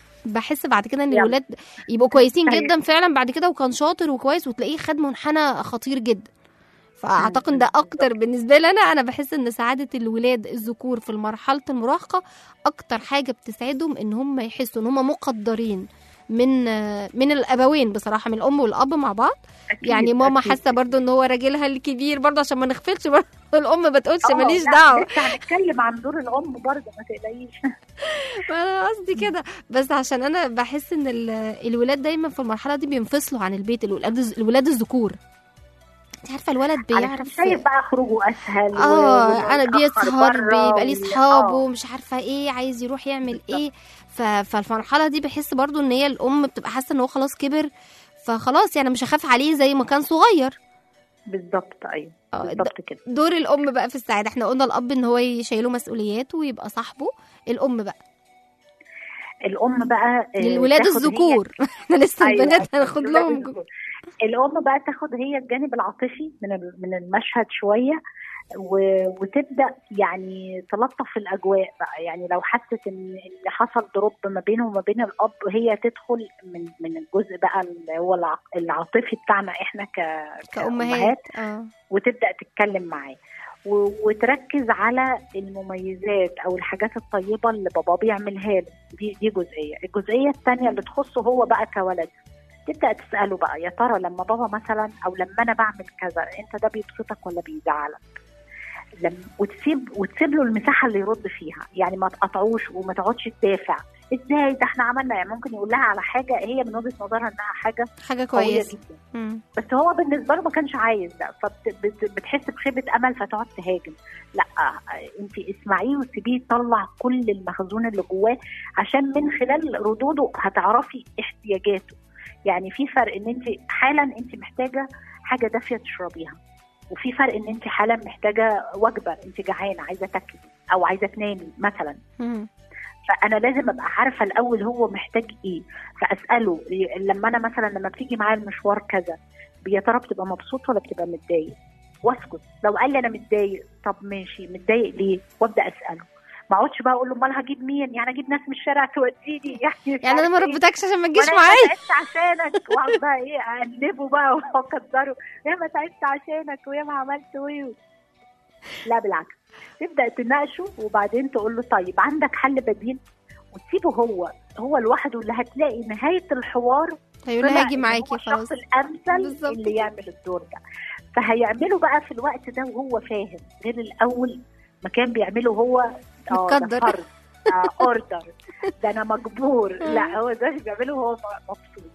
بحس بعد كده ان يلا. الولاد يبقوا كويسين أيوة. جدا فعلا بعد كده وكان شاطر وكويس وتلاقيه خد منحنى خطير جدا فاعتقد ده اكتر بالنسبه لي انا انا بحس ان سعاده الولاد الذكور في مرحله المراهقه اكتر حاجه بتسعدهم ان هم يحسوا ان هم مقدرين من من الابوين بصراحه من الام والاب مع بعض أكيد، يعني ماما أكيد. حاسه برضو ان هو راجلها الكبير برضو عشان ما نغفلش برضو الام ما بتقولش آه، ماليش لا، دعوه لسه هنتكلم عن دور الام برضه ما تقلقيش انا قصدي كده بس عشان انا بحس ان ال- الولاد دايما في المرحله دي بينفصلوا عن البيت الولاد الولاد الذكور انت عارفه الولد علشان بيعرف شايف بقى خروجه اسهل و- اه وإنه انا يتأخر بيسهر برا بيبقى ليه وي- صحابه آه، مش عارفه ايه عايز يروح يعمل بالظبط. ايه ف... فالمرحله دي بحس برضو ان هي الام بتبقى حاسه ان هو خلاص كبر فخلاص يعني مش هخاف عليه زي ما كان صغير بالظبط ايوه آه، بالظبط كده دور الام بقى في السعاده احنا قلنا الاب ان هو يشيله مسؤولياته ويبقى صاحبه الام بقى الام بقى آه، للولاد تاخد هي- الذكور احنا لسه أيوة، البنات هناخد الولاد لهم الذكور. الام بقى تاخد هي الجانب العاطفي من ال- من المشهد شويه و- وتبدا يعني تلطف الاجواء بقى يعني لو حست ان ان حصل دروب ما بينه وما بين الاب هي تدخل من من الجزء بقى اللي هو الع- العاطفي بتاعنا احنا ك كأمهات اه وتبدا تتكلم معاه و- وتركز على المميزات او الحاجات الطيبه اللي بابا بيعملها له دي دي جزئيه الجزئيه الثانيه اللي تخصه هو بقى كولد تبدا تساله بقى يا ترى لما بابا مثلا او لما انا بعمل كذا انت ده بيبسطك ولا بيزعلك لما وتسيب وتسيب له المساحه اللي يرد فيها يعني ما تقطعوش وما تقعدش تدافع ازاي ده احنا عملنا يعني ممكن يقول لها على حاجه هي من وجهه نظرها انها حاجه حاجه قويه كويسه جدا مم. بس هو بالنسبه له ما كانش عايز ده فبتحس بخيبه امل فتقعد تهاجم لا انت اسمعيه وسيبيه يطلع كل المخزون اللي جواه عشان من خلال ردوده هتعرفي احتياجاته يعني في فرق ان انت حالا انت محتاجه حاجه دافيه تشربيها وفي فرق ان انت حالا محتاجه وجبه انت جعانه عايزه تاكلي او عايزه تنامي مثلا مم. فانا لازم ابقى عارفه الاول هو محتاج ايه فاساله لما انا مثلا لما بتيجي معايا المشوار كذا يا ترى بتبقى مبسوط ولا بتبقى متضايق واسكت لو قال لي انا متضايق طب ماشي متضايق ليه وابدا اساله ما اقعدش بقى اقول له امال هجيب مين يعني اجيب ناس من الشارع توديني يعني مش يعني انا ما عارف إيه. ربيتكش عشان ما تجيش وأنا معايا ما تعبت عشانك واقعد بقى ايه اقلبه بقى واكدره يا ما تعبت عشانك ويا ما عملت ايه لا بالعكس تبدا تناقشه وبعدين تقول له طيب عندك حل بديل وتسيبه هو هو لوحده اللي هتلاقي نهايه الحوار هيقول طلع هاجي إن معاكي هو خلاص الشخص الامثل بالظبط اللي يعمل الدور ده فهيعمله بقى في الوقت ده وهو فاهم غير الاول ما كان بيعمله هو اه ده متقدر. فرض ده اوردر ده انا مجبور لا هو ده اللي بيعمله وهو مبسوط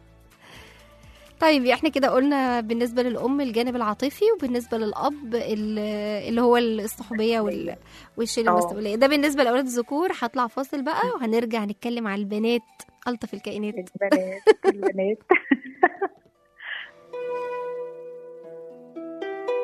طيب احنا كده قلنا بالنسبه للام الجانب العاطفي وبالنسبه للاب ال- اللي هو الصحوبيه وال- والشيل اه. المسؤوليه ده بالنسبه لاولاد الذكور هطلع فاصل بقى وهنرجع نتكلم على البنات الطف الكائنات البنات البنات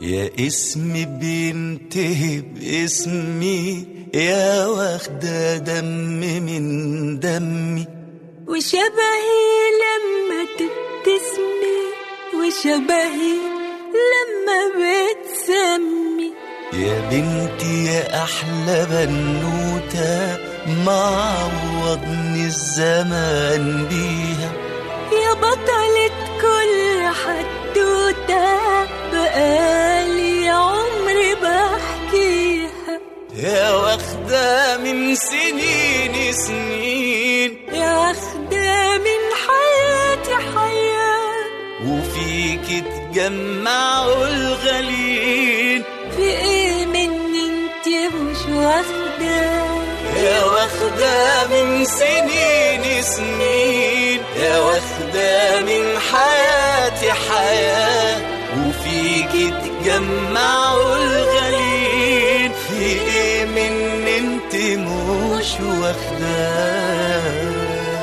يا اسمي بينتهي باسمي يا واخدة دم من دمي وشبهي لما تبتسمي وشبهي لما بتسمي يا بنتي يا أحلى بنوتة معوضني الزمان بيها يا بطلة كل حدوتة بقالي عمري بحكيها يا واخدة من سنين سنين يا واخدة من حياتي حياة وفيك تجمعوا الغالين في ايه مني انت مش واخدة يا واخدة من سنين سنين يا واخدة من حياتي حياة وفيك تجمعوا الغالين في ايه من انت مش واخداه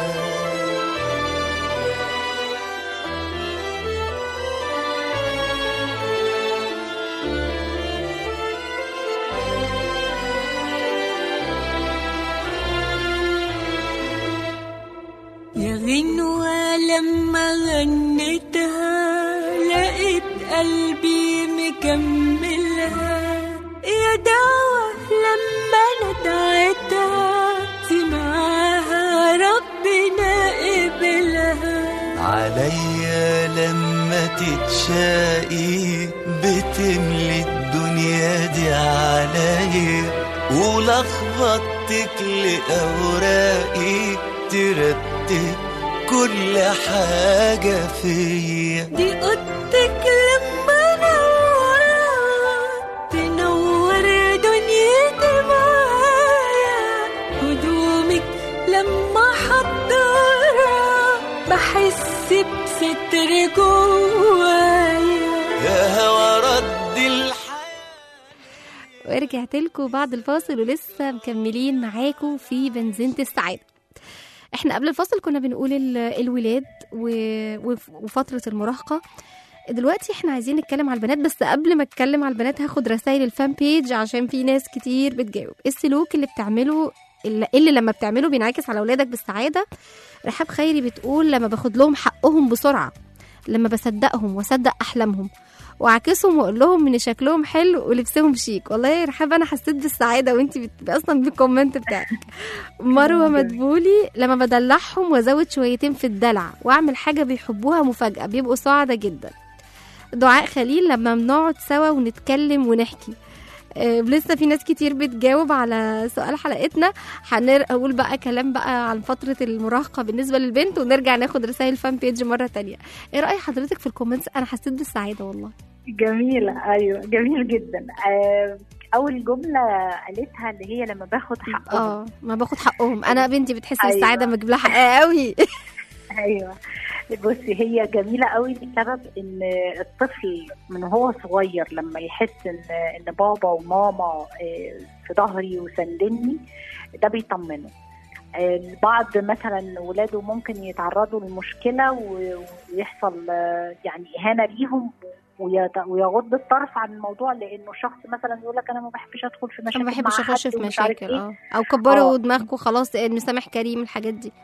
يا غنوة لما غنيتها لقيت قلبي مكملها يا دعوة لما ندعتها سمعها ربنا قبلها عليا لما تتشاقي بتملي الدنيا دي عليا ولخبطتك لأوراقي ترتب كل حاجة فيا دي اوضتك لما نورها تنور دنيتي معايا هدومك لما حضرها بحس بستر جوايا يا هوا رد الحياة ورجعت لكم بعد الفاصل ولسه مكملين معاكم في بنزينة السعادة احنا قبل الفاصل كنا بنقول ال- الولاد و- وف- وفترة المراهقة دلوقتي احنا عايزين نتكلم على البنات بس قبل ما اتكلم على البنات هاخد رسائل الفان بيج عشان في ناس كتير بتجاوب إيه السلوك اللي بتعمله اللي, اللي لما بتعمله بينعكس على اولادك بالسعادة رحاب خيري بتقول لما باخد لهم حقهم بسرعة لما بصدقهم واصدق احلامهم واعكسهم واقول لهم ان شكلهم حلو ولبسهم شيك والله يا رحاب انا حسيت بالسعاده وانت بت... اصلا بالكومنت بتاعك مروه مدبولي لما بدلعهم وازود شويتين في الدلع واعمل حاجه بيحبوها مفاجاه بيبقوا سعداء جدا دعاء خليل لما بنقعد سوا ونتكلم ونحكي آه، لسه في ناس كتير بتجاوب على سؤال حلقتنا هنقول بقى كلام بقى عن فترة المراهقة بالنسبة للبنت ونرجع ناخد رسائل فان بيج مرة تانية ايه رأي حضرتك في الكومنتس انا حسيت بالسعادة والله جميلة أيوة جميل جدا آه، أول جملة قالتها اللي هي لما باخد حقهم اه ما باخد حقهم انا بنتي بتحس أيوة. بالسعادة ما اجيب لها حقها قوي ايوه بصي هي جميله قوي بسبب ان الطفل من هو صغير لما يحس ان ان بابا وماما آه، في ظهري وسندني ده بيطمنه آه، البعض مثلا ولاده ممكن يتعرضوا لمشكله و- ويحصل آه، يعني اهانه ليهم ويت- ويغض الطرف عن الموضوع لانه شخص مثلا يقول لك انا ما بحبش ادخل في مشاكل انا ما بحبش مع اخش حد في ومش عارف مشاكل إيه. اه او كبروا آه. دماغكم خلاص المسامح كريم الحاجات دي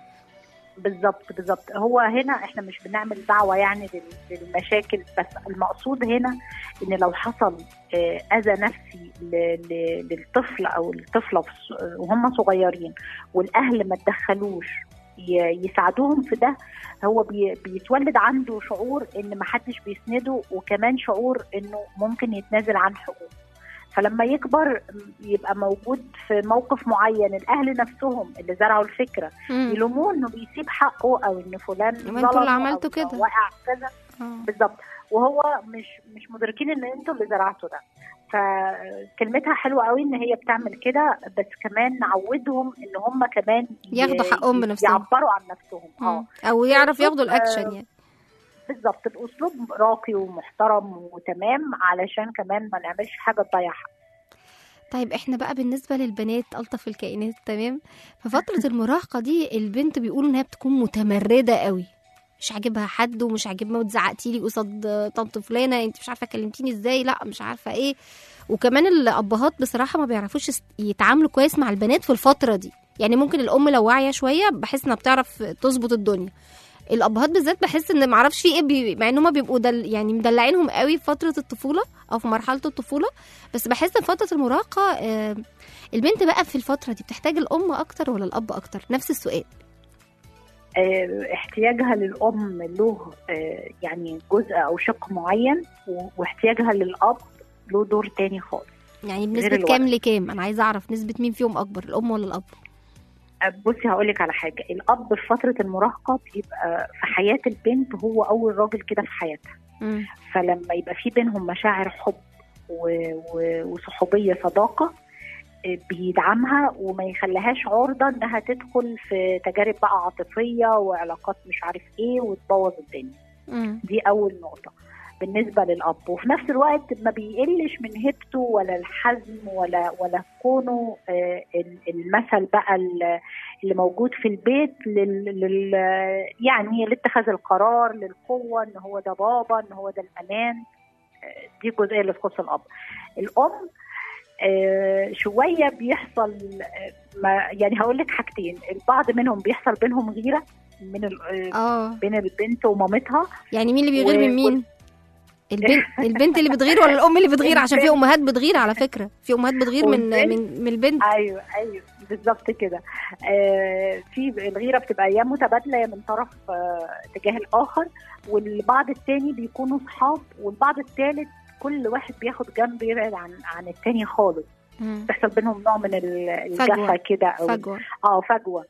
بالظبط بالظبط هو هنا احنا مش بنعمل دعوه يعني لل- للمشاكل بس المقصود هنا ان لو حصل آه، اذى نفسي ل- ل- للطفل او الطفله في الص- وهم صغيرين والاهل ما تدخلوش ي- يساعدوهم في ده هو بي- بيتولد عنده شعور ان ما حدش بيسنده وكمان شعور انه ممكن يتنازل عن حقوقه فلما يكبر يبقى موجود في موقف معين الاهل نفسهم اللي زرعوا الفكره مم. يلوموه انه بيسيب حقه او ان فلان ما انتوا اللي ظلمه عملتوا أو كده. وقع كذا آه. بالظبط وهو مش مش مدركين ان انتوا اللي زرعتوا ده فكلمتها حلوه قوي ان هي بتعمل كده بس كمان نعودهم ان هم كمان ي- ياخدوا حقهم بنفسهم. يعبروا عن نفسهم اه مم. او يعرف ياخدوا بأسلوب، الاكشن آه، يعني بالظبط باسلوب راقي ومحترم وتمام علشان كمان ما نعملش حاجه تضيع حق طيب احنا بقى بالنسبه للبنات الطف الكائنات تمام في فتره المراهقه دي البنت بيقولوا انها بتكون متمرده قوي مش عاجبها حد ومش عاجبها وتزعقتي لي قصاد طنط فلانه انت مش عارفه كلمتيني ازاي لا مش عارفه ايه وكمان الابهات بصراحه ما بيعرفوش يست- يتعاملوا كويس مع البنات في الفتره دي يعني ممكن الام لو واعيه شويه بحس انها بتعرف تظبط الدنيا الابهات بالذات بحس ان معرفش في ايه بي... مع ان هم بيبقوا دل... يعني مدلعينهم قوي في فتره الطفوله او في مرحله الطفوله بس بحس ان فتره المراهقه آه، البنت بقى في الفتره دي بتحتاج الام اكتر ولا الاب اكتر نفس السؤال آه، احتياجها للأم له آه، يعني جزء أو شق معين و- واحتياجها للأب له دور تاني خالص يعني غير بنسبه الولد. كام لكام انا عايزه اعرف نسبه مين فيهم اكبر الام ولا الاب آه، بصي هقول لك على حاجة الأب في فترة المراهقة بيبقى في حياة البنت هو أول راجل كده في حياتها مم. فلما يبقى في بينهم مشاعر حب و- و- وصحوبية صداقة آه، بيدعمها وما يخليهاش عرضة انها تدخل في تجارب بقى عاطفية وعلاقات مش عارف ايه وتبوظ الدنيا مم. دي اول نقطه بالنسبه للاب وفي نفس الوقت ما بيقلش من هيبته ولا الحزم ولا ولا كونه آه، ال- المثل بقى ال- اللي موجود في البيت لل, لل يعني لاتخاذ القرار للقوه ان هو ده بابا ان هو ده الامان آه، دي الجزئيه اللي تخص الاب الام آه، شويه بيحصل آه، ما يعني هقول لك حاجتين البعض منهم بيحصل بينهم غيره من ال- آه، اه بين البنت ومامتها يعني مين اللي بيغير و- من مين البنت البنت اللي بتغير ولا الام اللي بتغير عشان في امهات بتغير على فكره في امهات بتغير من والبنت- من من البنت ايوه ايوه بالظبط كده آه في الغيره بتبقى يا متبادله يا من طرف آه تجاه الاخر والبعض التاني بيكونوا صحاب والبعض الثالث كل واحد بياخد جنب يبعد عن عن التاني خالص مم. بيحصل بينهم نوع من ال- فجوة. الجفا كده او فجوه اه فجوه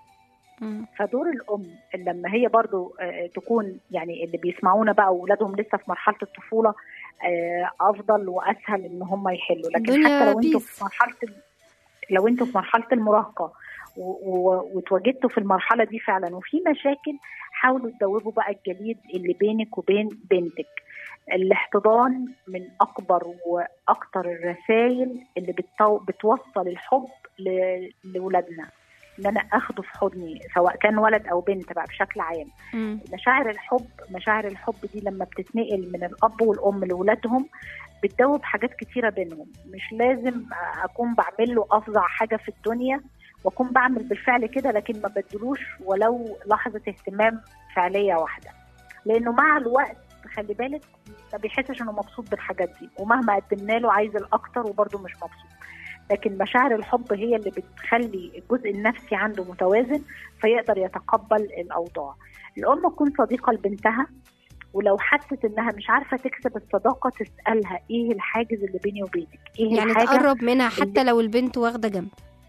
مم. فدور الام لما هي برضو آه، تكون يعني اللي بيسمعونا بقى واولادهم لسه في مرحله الطفوله آه، افضل واسهل ان هم يحلوا لكن الدنيا حتى لو انتوا بيس. في مرحله ال- لو انتوا في مرحله المراهقه و- و- واتواجدتوا في المرحله دي فعلا وفي مشاكل حاولوا تدوبوا بقى الجليد اللي بينك وبين بنتك الاحتضان من اكبر واكتر الرسائل اللي بتو... بتوصل الحب ل... لاولادنا ان انا اخده في حضني سواء كان ولد او بنت بقى بشكل عام مم. مشاعر الحب مشاعر الحب دي لما بتتنقل من الاب والام لاولادهم بتدوب حاجات كتيره بينهم مش لازم اكون بعمل له افظع حاجه في الدنيا واكون بعمل بالفعل كده لكن ما بدلوش ولو لحظه اهتمام فعليه واحده لانه مع الوقت خلي بالك ما بيحسش انه مبسوط بالحاجات دي ومهما قدمنا له عايز الاكتر وبرده مش مبسوط لكن مشاعر الحب هي اللي بتخلي الجزء النفسي عنده متوازن فيقدر يتقبل الاوضاع الام تكون صديقه لبنتها ولو حست انها مش عارفه تكسب الصداقه تسالها ايه الحاجز اللي بيني وبينك ايه يعني الحاجه تقرب منها حتى لو البنت واخده جنب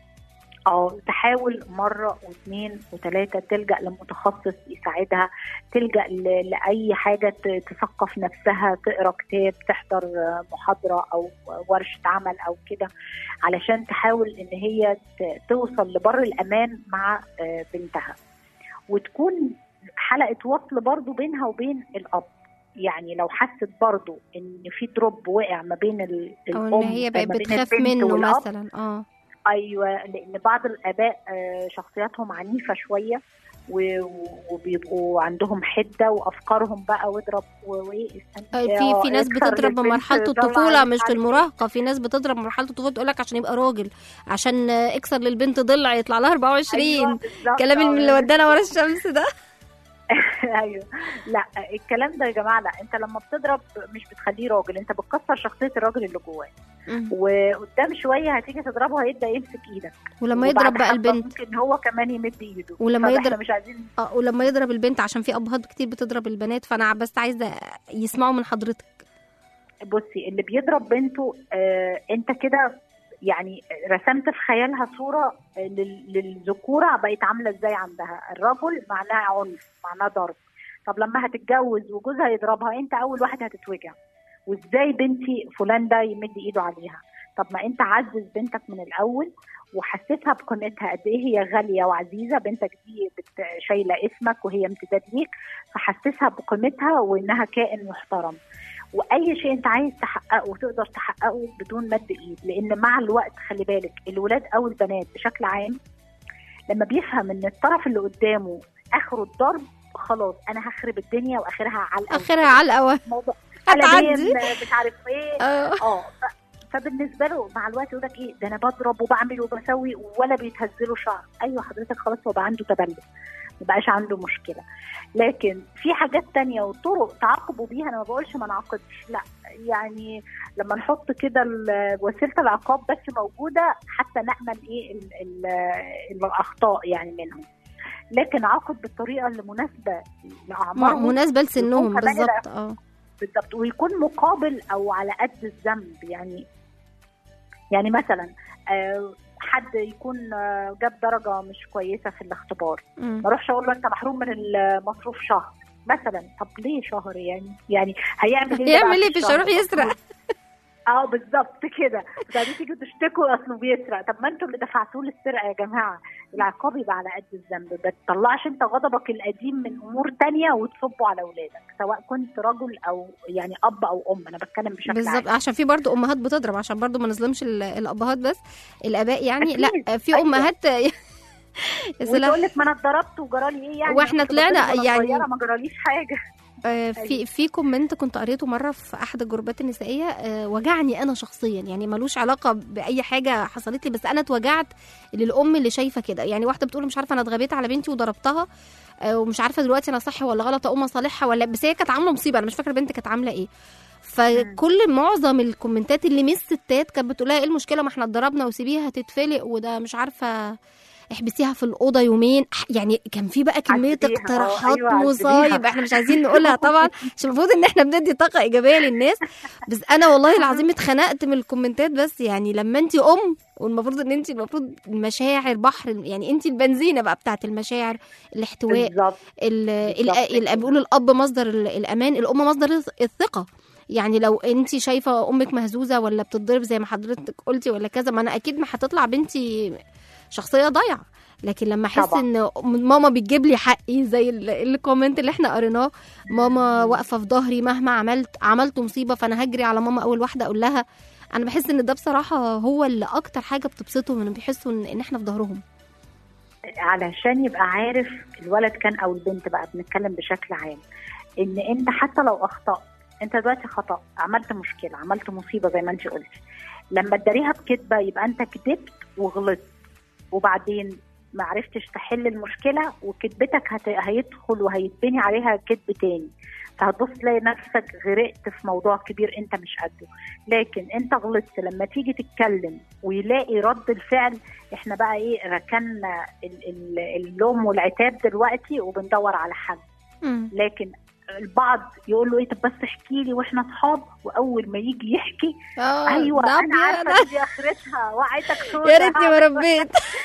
اه تحاول مرة واثنين وثلاثة تلجأ لمتخصص يساعدها تلجأ ل- لأي حاجة ت- تثقف نفسها تقرا كتاب تحضر آه، محاضرة أو ورشة عمل أو كده علشان تحاول إن هي ت- توصل لبر الأمان مع آه، بنتها وتكون حلقة وصل برضو بينها وبين الأب يعني لو حست برضو ان في دروب وقع ما بين ال- او الام ان هي بقت ما بين بتخاف البنت منه والأب، مثلا اه ايوه لان بعض الاباء آه، شخصياتهم عنيفه شويه و- وبيبقوا عندهم حده وافكارهم بقى واضرب و- وايه استنى- في آه، في ناس اكسر بتضرب للبنت، بمرحله طلع الطفوله مش في عارف إيه. المراهقه في ناس بتضرب بمرحله الطفوله تقول لك عشان يبقى راجل عشان آه، اكسر للبنت ضلع يطلع لها 24 أيوة، بالظبط، كلام آه، اللي ودانا ورا الشمس ده ايوه لا الكلام ده يا جماعه لا انت لما بتضرب مش بتخليه راجل انت بتكسر شخصيه الراجل اللي جواه مم. وقدام شويه هتيجي تضربه هيبدا يمسك ايدك ولما وبعد يضرب بقى حبة البنت ممكن هو كمان يمد ايده ولما فإحنا يضرب- مش عايزين اه ولما يضرب البنت عشان في ابهات كتير بتضرب البنات فانا بس عايزه يسمعوا من حضرتك بصي اللي بيضرب بنته آه انت كده يعني رسمت في خيالها صوره آه، لل- للذكوره بقت عامله ازاي عندها الرجل معناها عنف معناها ضرب طب لما هتتجوز وجوزها يضربها انت اول واحد هتتوجع وازاي بنتي فلان ده يمد ايده عليها طب ما انت عزز بنتك من الاول وحسسها بقيمتها قد ايه هي غاليه وعزيزه بنتك دي بت- شايله اسمك وهي امتداد ليك فحسسها بقيمتها وانها كائن محترم واي شيء انت عايز تحققه وتقدر تحققه بدون مد ايد لان مع الوقت خلي بالك الولاد او البنات بشكل عام لما بيفهم ان الطرف اللي قدامه اخره الضرب خلاص انا هخرب الدنيا واخرها علقه اخرها علقه موضوع هتعدي. قلمين مش عارف ايه اه اه ف- فبالنسبه له مع الوقت يقول لك ايه ده انا بضرب وبعمل وبسوي ولا بيتهزله شعر ايوه حضرتك خلاص هو بقى عنده تبلد ما بقاش عنده مشكله لكن في حاجات تانية وطرق تعاقبوا بيها انا ما بقولش ما نعاقبش لا يعني لما نحط كده ال- وسيله العقاب بس موجوده حتى نامن ايه ال ال الاخطاء يعني منهم لكن عاقب بالطريقه اللي مناسبه م- لاعمارهم مناسبه لسنهم يكون كمان بالظبط اه بالظبط ويكون مقابل او على قد الذنب يعني يعني مثلا آه، حد يكون آه، جاب درجه مش كويسه في الاختبار مم. ما اروحش اقول له انت محروم من المصروف شهر مثلا طب ليه شهر يعني يعني هيعمل ايه يعمل بقى ايه في الشهر؟ يروح يسرق اه بالظبط كده بعدين تيجوا تشتكوا اصله بيسرق طب ما انتوا اللي دفعتوه للسرقه يا جماعه العقاب يبقى على قد الذنب ما تطلعش انت غضبك القديم من امور تانية وتصبه على اولادك سواء كنت رجل او يعني اب او ام انا بتكلم بشكل بالظبط عام عشان في برضو امهات بتضرب عشان برضو ما نظلمش ال- الابهات بس الاباء يعني أكيد. لا في أيوة. امهات يا سلام. وتقول لك ما انا اتضربت وجرالي ايه يعني وإحنا كنت طلعنا بضرب وأنا يعني- صغيرة ما جراليش حاجه آه، في في كومنت كنت قريته مره في احد الجروبات النسائيه آه، وجعني انا شخصيا يعني ملوش علاقه باي حاجه حصلت لي بس انا اتوجعت للام اللي شايفه كده يعني واحده بتقول مش عارفه انا اتغبيت على بنتي وضربتها آه، ومش عارفه دلوقتي انا صح ولا غلط اقوم اصالحها ولا بس هي كانت عامله مصيبه انا مش فاكره البنت كانت عامله ايه فكل معظم الكومنتات اللي من الستات كانت بتقول لها ايه المشكله ما احنا اتضربنا وسيبيها هتتفلق وده مش عارفه احبسيها في الاوضه يومين يعني كان في بقى كميه عذبيها، آه، اقتراحات أيوة، عذبيها. مصايب احنا مش عايزين نقولها طبعا عشان المفروض ان احنا بندي طاقه ايجابيه للناس بس انا والله العظيم اتخنقت من الكومنتات بس يعني لما انت ام والمفروض ان انت المفروض المشاعر بحر يعني انت البنزينه بقى بتاعت المشاعر الاحتواء بالظبط ال- ال- بالظبط ال- كده. بيقولوا الاب مصدر ال- الامان الام مصدر الث- الثقه يعني لو انت شايفه امك مهزوزه ولا بتتضرب زي ما حضرتك قلتي ولا كذا ما انا اكيد ما هتطلع بنتي شخصيه ضايعه لكن لما احس طبعا. ان ماما بتجيب لي حقي زي ال- الكومنت اللي احنا قريناه ماما واقفه في ظهري مهما عملت عملت مصيبه فانا هجري على ماما اول واحده اقول لها انا بحس ان ده بصراحه هو اللي اكتر حاجه بتبسطهم ان بيحسوا ان, إن احنا في ظهرهم علشان يبقى عارف الولد كان او البنت بقى بنتكلم بشكل عام ان انت حتى لو اخطات انت دلوقتي خطا عملت مشكله عملت مصيبه زي ما انت قلتي لما تداريها بكذبه يبقى انت كذبت وغلطت وبعدين ما عرفتش تحل المشكله وكذبتك هت... هيدخل وهيتبني عليها كذب تاني فهتبص تلاقي نفسك غرقت في موضوع كبير انت مش قده لكن انت غلطت لما تيجي تتكلم ويلاقي رد الفعل احنا بقى ايه ركنا ال- ال- اللوم والعتاب دلوقتي وبندور على حل مم. لكن البعض يقول له ايه طب بس احكي لي واحنا اصحاب واول ما يجي يحكي اه ايوه ده انا أبيض. عارفه دي اخرتها وقعتك سودا يا ريتني ما ربيت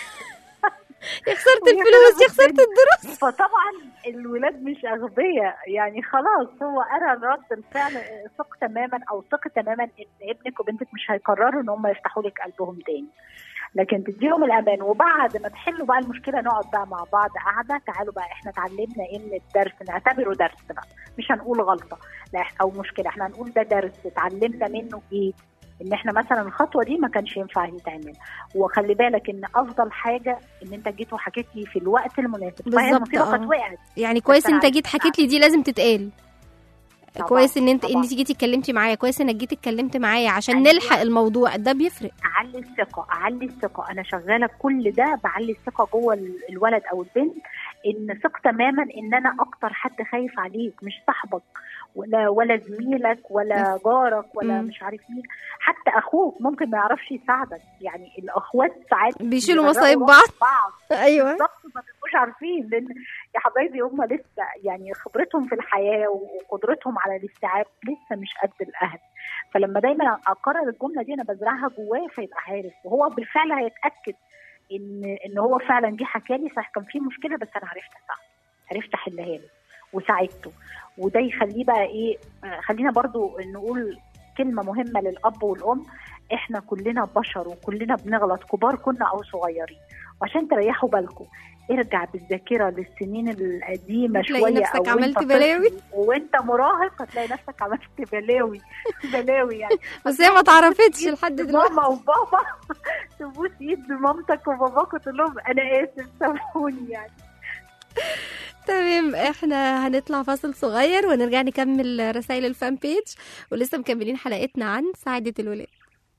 يا خسرت الفلوس يا خسرت الدروس فطبعا الولاد مش اغبياء يعني خلاص هو قرا رد الفعل ثق تماما او ثق تماما ان ابنك وبنتك مش هيقرروا ان هم يفتحوا لك قلبهم تاني لكن تديهم الامان وبعد ما تحلوا بقى المشكله نقعد بقى مع بعض قاعده تعالوا بقى احنا اتعلمنا ايه من الدرس نعتبره درس بقى مش هنقول غلطه لا إح- او مشكله احنا هنقول ده درس اتعلمنا منه ايه ان احنا مثلا الخطوه دي ما كانش ينفع يتعمل وخلي بالك ان افضل حاجه ان انت جيت وحكيت لي في الوقت المناسب فهي بالظبط، المصيبه آه. كانت وقعت يعني كويس أنا انت عايزة جيت حكيت لي دي لازم تتقال طبعاً، كويس ان انت طبعاً. انت جيتي اتكلمتي معايا كويس انك جيتي اتكلمت معايا عشان أيوة. نلحق الموضوع ده بيفرق اعلي الثقه اعلي الثقه انا شغاله كل ده بعلي الثقه جوه ال- الولد او البنت ان ثق تماما ان انا اكتر حد خايف عليك مش صاحبك ولا ولا زميلك ولا جارك ولا مم. مش عارف مين حتى اخوك ممكن ما يعرفش يساعدك يعني الاخوات ساعات بيشيلوا بيغرقوا مصايب روح بعض بعض ايوه بالظبط ما بيبقوش عارفين لان يا حبايبي هم لسه يعني خبرتهم في الحياه وقدرتهم على الاستيعاب لسه مش قد الاهل فلما دايما اكرر الجمله دي انا بزرعها جواه فيبقى عارف وهو بالفعل هيتاكد ان ان هو فعلا جه حكى لي صح كان في مشكله بس انا عرفت اساعده عرفت احلها له وساعدته وده يخليه بقى ايه آه، خلينا برضو نقول كلمه مهمه للاب والام احنا كلنا بشر وكلنا بنغلط كبار كنا او صغيرين وعشان تريحوا بالكم ارجع بالذاكره للسنين القديمه هتلاقي شويه نفسك او وانت عملت طفل بلاوي. وانت مراهق هتلاقي نفسك عملت بلاوي بلاوي يعني بس هي ما اتعرفتش لحد دلوقتي ماما وبابا تبوس ايد مامتك وباباك وتقول لهم انا اسف سامحوني يعني تمام المهم احنا هنطلع فاصل صغير ونرجع نكمل رسائل الفان بيج ولسه مكملين حلقتنا عن سعادة الولاد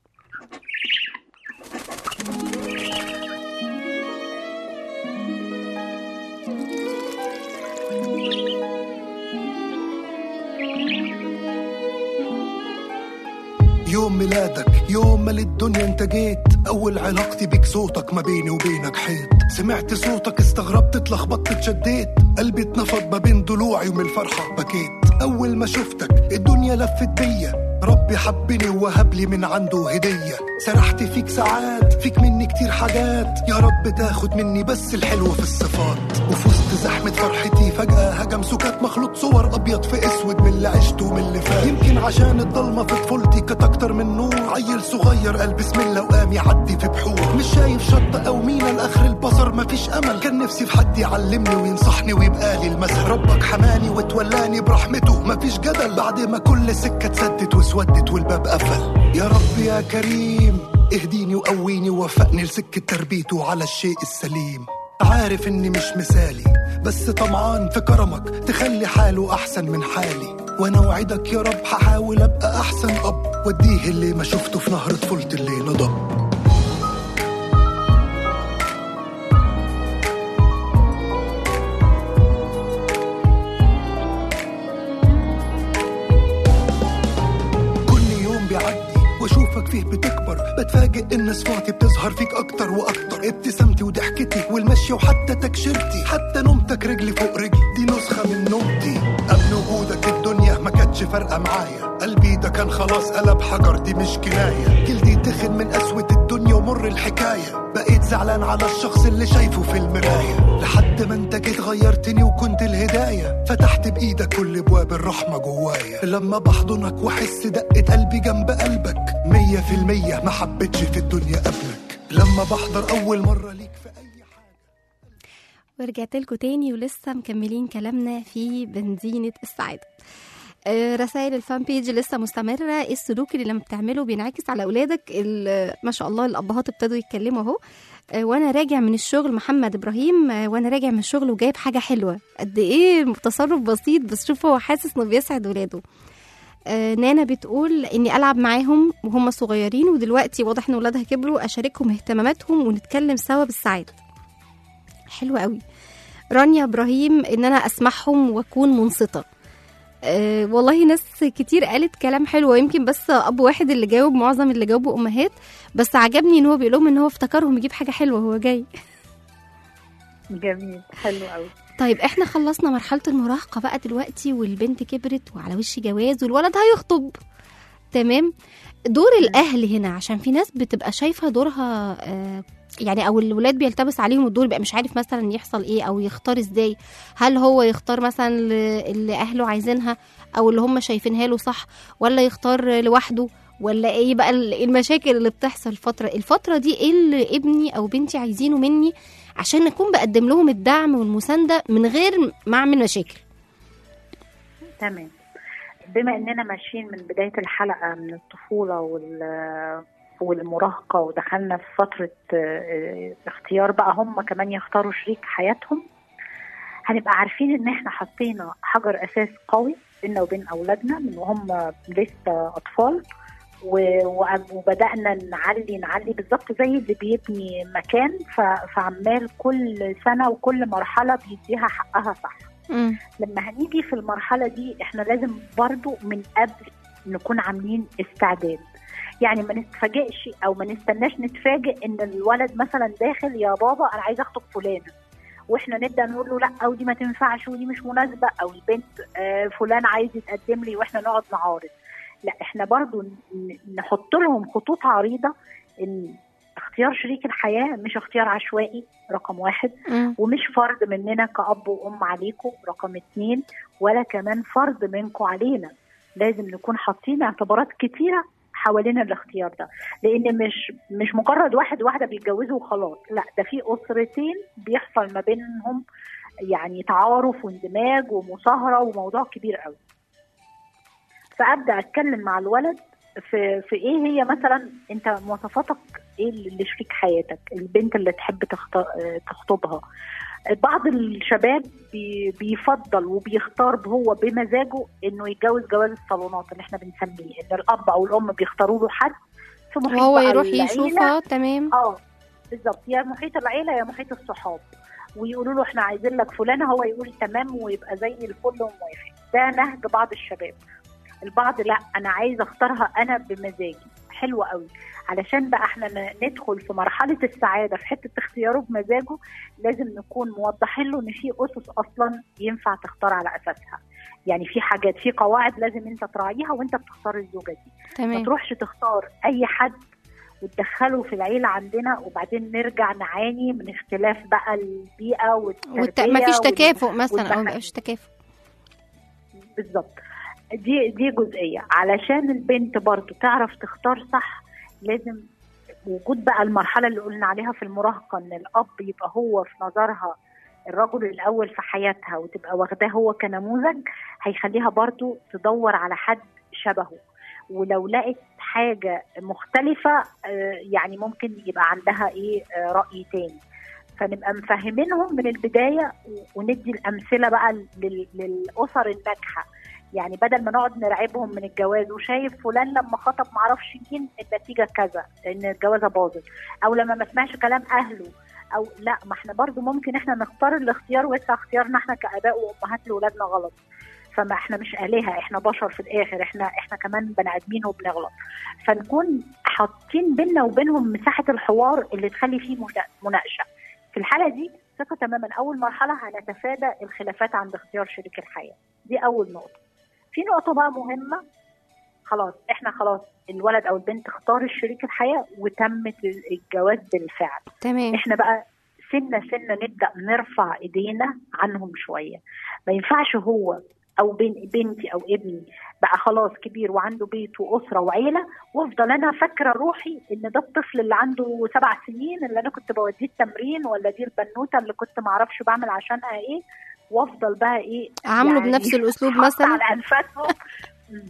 يوم ميلادك يوم ما للدنيا انت جيت اول علاقتي بيك صوتك ما بيني وبينك حيط سمعت صوتك استغربت اتلخبطت اتشديت قلبي اتنفض ما بين ضلوعي ومن الفرحة بكيت اول ما شفتك الدنيا لفت بيا ربي حبني ووهب لي من عنده هدية سرحت فيك ساعات فيك مني كتير حاجات يا رب تاخد مني بس الحلو في الصفات وفي وسط زحمة فرحتي فجأة هجم سكات مخلوط صور أبيض في أسود من اللي عشته ومن اللي فات يمكن عشان الضلمة في طفولتي كانت أكتر من نور عيل صغير قال بسم الله وقام يعدي في بحور مش شايف شط أو مينا لآخر البصر مفيش أمل كان نفسي في حد يعلمني وينصحني ويبقى لي المثل ربك حماني وتولاني برحمته مفيش جدل بعد ما كل سكة اتسدت واسودت والباب قفل يا رب يا كريم اهديني وقويني ووفقني لسكة تربيته على الشيء السليم عارف اني مش مثالي بس طمعان في كرمك تخلي حاله احسن من حالي وانا وعدك يا رب هحاول ابقى احسن اب واديه اللي ما شفته في نهر طفولتي اللي نضب كل يوم بيعدي واشوفك فيه بتكبر بتفاجئ ان صفاتي بتظهر فيك اكتر واكتر ابتسامتي وضحكتي والمشي وحتى تكشيرتي حتى نومتك رجلي فوق رجلي دي نسخه من نومتي قبل وجودك الدنيا ما كانتش فارقه معايا قلبي ده كان خلاص قلب حجر دي مش كنايه جلدي تخن من قسوه الدنيا ومر الحكايه بقيت زعلان على الشخص اللي شايفه في المرايه لحد ما انت جيت غيرتني وكنت الهدايه فتحت بايدك كل ابواب الرحمه جوايا لما بحضنك واحس دقه قلبي جنب قلبك مية في المية ما حبيتش في الدنيا قبلك لما بحضر اول مره ليك في اي حاجه ورجعت لكم تاني ولسه مكملين كلامنا في بنزينة السعادة آه، رسائل الفان بيج لسه مستمرة ايه السلوك اللي لما بتعمله بينعكس على أولادك ال- ما شاء الله الأبهات ابتدوا يتكلموا أهو آه، وانا راجع من الشغل محمد ابراهيم آه، وانا راجع من الشغل وجايب حاجه حلوه قد ايه تصرف بسيط بس شوف هو حاسس انه بيسعد ولاده آه، نانا بتقول اني العب معاهم وهم صغيرين ودلوقتي واضح ان ولادها كبروا اشاركهم اهتماماتهم ونتكلم سوا بالسعاده حلوة قوي رانيا ابراهيم ان انا اسمعهم واكون منصته أه والله ناس كتير قالت كلام حلو ويمكن بس اب واحد اللي جاوب معظم اللي جاوبوا امهات بس عجبني ان هو بيقول لهم ان هو افتكرهم يجيب حاجه حلوه وهو جاي جميل حلو قوي طيب احنا خلصنا مرحله المراهقه بقى دلوقتي والبنت كبرت وعلى وش جواز والولد هيخطب تمام دور الاهل هنا عشان في ناس بتبقى شايفه دورها آه يعني او الولاد بيلتبس عليهم الدور بقى مش عارف مثلا يحصل ايه او يختار ازاي هل هو يختار مثلا ل- اللي اهله عايزينها او اللي هم شايفينها له صح ولا يختار لوحده ولا ايه بقى ال- المشاكل اللي بتحصل الفتره الفتره دي ايه اللي ابني او بنتي عايزينه مني عشان اكون بقدم لهم الدعم والمسانده من غير ما اعمل مشاكل تمام بما اننا ماشيين من بدايه الحلقه من الطفوله وال والمراهقه ودخلنا في فتره آه، اختيار بقى هم كمان يختاروا شريك حياتهم هنبقى عارفين ان احنا حطينا حجر اساس قوي بينا وبين اولادنا من وهم لسه اطفال و- و- وبدانا نعلي نعلي بالظبط زي اللي بيبني مكان ف- فعمال كل سنه وكل مرحله بيديها حقها صح مم. لما هنيجي في المرحلة دي احنا لازم برضو من قبل نكون عاملين استعداد يعني ما نتفاجئش او ما نستناش نتفاجئ ان الولد مثلا داخل يا بابا انا عايز اخطب فلانة واحنا نبدا نقول له لا ودي ما تنفعش ودي مش مناسبه او البنت آه، فلان عايز يتقدم لي واحنا نقعد نعارض لا احنا برضو ن- نحط لهم خطوط عريضه ان اختيار شريك الحياه مش اختيار عشوائي رقم واحد مم. ومش فرض مننا كأب وأم عليكم رقم اتنين ولا كمان فرض منكم علينا لازم نكون حاطين اعتبارات كتيرة حوالين الاختيار ده لأن مش مش مجرد واحد واحدة بيتجوزوا وخلاص لا ده في أسرتين بيحصل ما بينهم يعني تعارف واندماج ومصاهرة وموضوع كبير قوي فأبدأ أتكلم مع الولد في في ايه هي مثلا انت مواصفاتك ايه اللي شريك حياتك البنت اللي تحب تخط- تخطبها بعض الشباب بي بيفضل وبيختار هو بمزاجه انه يتجوز جواز الصالونات اللي احنا بنسميه ان الاب او الام بيختاروا له حد في محيط وهو بقى يروح العيلة. يشوفها تمام اه بالظبط يا محيط العيله يا محيط الصحاب ويقولوا له احنا عايزين لك فلانه هو يقول تمام ويبقى زي الفل وموافق ده نهج بعض الشباب البعض لا انا عايز اختارها انا بمزاجي حلو قوي علشان بقى احنا ن- ندخل في مرحله السعاده في حته اختياره بمزاجه لازم نكون موضحين له ان في اسس اصلا ينفع تختار على اساسها يعني في حاجات في قواعد لازم انت تراعيها وانت بتختار الزوجه دي ما تمام تروحش تختار اي حد وتدخله في العيله عندنا وبعدين نرجع نعاني من اختلاف بقى البيئه والتربيه والت... ما فيش وال- تكافؤ مثلا او والمحل. ما فيش تكافؤ بالظبط دي دي جزئيه علشان البنت برضو تعرف تختار صح لازم وجود بقى المرحله اللي قلنا عليها في المراهقه ان الاب يبقى هو في نظرها الرجل الاول في حياتها وتبقى واخداه هو كنموذج هيخليها برضو تدور على حد شبهه ولو لقت حاجه مختلفه آه، يعني ممكن يبقى عندها ايه آه، راي تاني فنبقى مفهمينهم من البدايه و- وندي الامثله بقى لل- للاسر الناجحه يعني بدل ما نقعد نرعبهم من الجواز وشايف فلان لما خطب معرفش مين النتيجه كذا ان الجوازه باظت او لما ما سمعش كلام اهله او لا ما احنا برضو ممكن احنا نختار الاختيار ويطلع اختيارنا احنا كاباء وامهات لاولادنا غلط فما احنا مش الهه احنا بشر في الاخر احنا احنا كمان بني ادمين وبنغلط فنكون حاطين بينا وبينهم مساحه الحوار اللي تخلي فيه منا- مناقشه في الحاله دي ثقه تماما اول مرحله هنتفادى الخلافات عند اختيار شريك الحياه دي اول نقطه في نقطه بقى مهمه خلاص احنا خلاص الولد او البنت اختار الشريك الحياه وتمت الجواز بالفعل تمام احنا بقى سنة سنة نبدأ نرفع ايدينا عنهم شوية ما ينفعش هو او بين بنتي او ابني بقى خلاص كبير وعنده بيت واسره وعيله وافضل انا فاكره روحي ان ده الطفل اللي عنده سبع سنين اللي انا كنت بوديه التمرين ولا دي البنوته اللي كنت ما اعرفش بعمل عشانها ايه وافضل بقى ايه عامله بنفس الاسلوب حاطة مثلا على انفاسهم مم.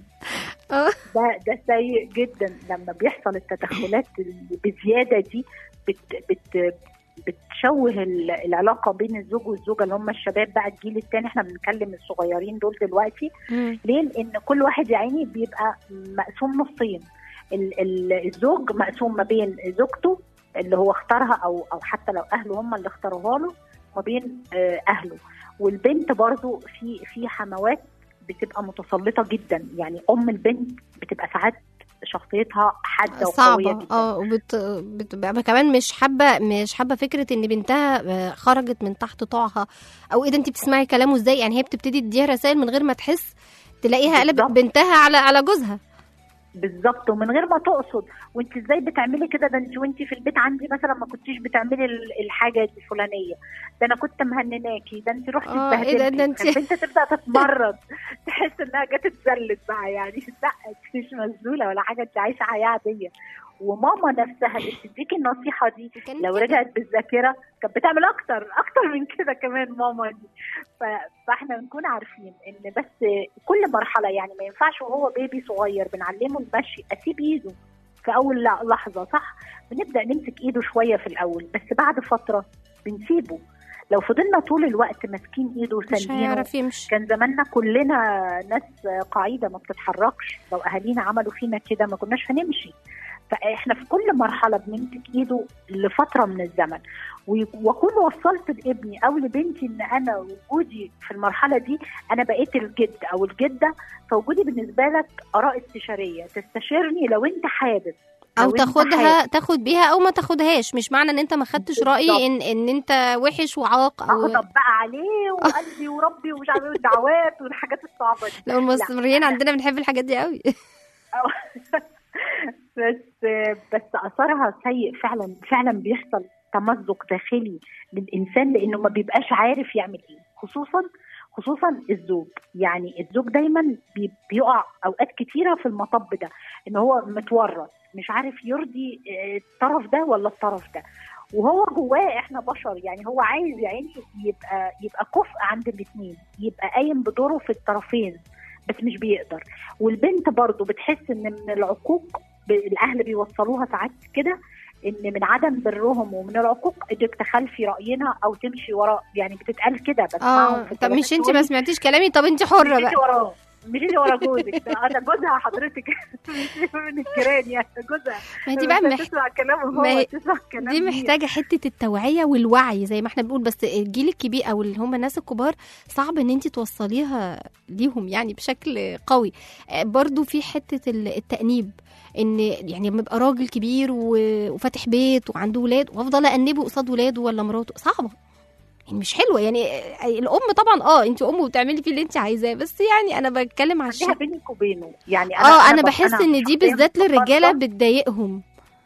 اه ده ده سيء جدا لما بيحصل التدخلات اللي بزياده دي بت بت بتشوه ال- العلاقه بين الزوج والزوجه اللي هم الشباب بقى الجيل الثاني احنا بنتكلم الصغيرين دول دلوقتي مم. ليه؟ لان كل واحد يا عيني بيبقى مقسوم نصين ال- ال- الزوج مقسوم ما بين زوجته اللي هو اختارها او او حتى لو اهله هم اللي اختاروها له ما بين آه، اهله والبنت برضو في في حموات بتبقى متسلطه جدا يعني ام البنت بتبقى ساعات شخصيتها حاده وقويه صعبة جدا اه وبت... بتبقى كمان مش حابة مش حابة فكرة ان بنتها آه، خرجت من تحت طوعها او ايه ده انت بتسمعي كلامه ازاي يعني هي بتبتدي تديها رسائل من غير ما تحس تلاقيها قلبت بالظبط. بنتها على على جوزها بالظبط ومن غير ما تقصد وانت ازاي بتعملي كده ده انت وانت في البيت عندي مثلا ما كنتيش بتعملي ال- الحاجه دي الفلانيه ده انا كنت مهنناكي ده انت رحتي اه، ايه ده- ده انت- البنت تبدا تتمرد تحس انها جت اتذلت بقى يعني لا انت مش مذلوله ولا حاجه انت عايشه حياه عاديه وماما نفسها اللي بتديكي النصيحه دي كانت لو كده. رجعت بالذاكره كانت بتعمل اكتر اكتر من كده كمان ماما دي ف- فاحنا بنكون عارفين ان بس كل مرحله يعني ما ينفعش وهو بيبي صغير بنعلمه المشي اسيب ايده في اول ل- لحظه صح بنبدا نمسك ايده شويه في الاول بس بعد فتره بنسيبه لو فضلنا طول الوقت ماسكين ايده مش وساندينه هيعرف يمشي كان زماننا كلنا ناس قاعده ما بتتحركش لو اهالينا عملوا فينا كده ما كناش هنمشي فاحنا في كل مرحله بنمسك ايده لفتره من الزمن و- واكون وصلت لابني او لبنتي ان انا وجودي في المرحله دي انا بقيت الجد او الجده فوجودي بالنسبه لك اراء استشاريه تستشيرني لو انت حابب او لو أنت تاخدها حابب. تاخد بيها او ما تاخدهاش مش معنى ان انت ما خدتش بالظبط. رايي ان ان انت وحش وعاق او اغضب بقى عليه وقلبي وربي ومش عارفه إيه والدعوات والحاجات الصعبه دي لو المصريين عندنا بنحب الحاجات دي قوي بس بس اثرها سيء فعلا فعلا بيحصل تمزق داخلي للانسان لانه ما بيبقاش عارف يعمل ايه خصوصا خصوصا الزوج يعني الزوج دايما بي- بيقع اوقات كتيره في المطب ده ان هو متورط مش عارف يرضي آه، الطرف ده ولا الطرف ده وهو جواه احنا بشر يعني هو عايز يا عيني يبقى يبقى كفء عند الاثنين يبقى قايم بدوره في الطرفين بس مش بيقدر والبنت برضو بتحس ان من العقوق ب- الاهل بيوصلوها ساعات كده ان من عدم برهم ومن العقوق انك تخلفي راينا او تمشي وراه يعني بتتقال كده بسمعهم اه في طب مش انت التلفزيون. ما سمعتيش كلامي طب انت حره مشيتي بقى وراه مشيتي ورا جوزك ده انا جوزها حضرتك مش من الجيران يعني جوزها ما دي بقى مش مح... تسمع كلامه ما هي- هو تسمع كلام دي مين. محتاجه حته التوعيه والوعي زي ما احنا بنقول بس الجيل الكبير او اللي هم الناس الكبار صعب ان انت توصليها ليهم يعني بشكل قوي آه، برضو في حته ال- التانيب ان يعني لما يبقى راجل كبير و- وفاتح بيت وعنده ولاد وافضل انبه قصاد ولاده ولا مراته صعبه يعني مش حلوه يعني آه، الام طبعا اه انت ام وبتعملي فيه اللي انت عايزاه بس يعني انا بتكلم على خليها الشيء بينك وبينه يعني اه انا بب- بحس ان دي شخصياً بالذات للرجاله بفضل بتضايقهم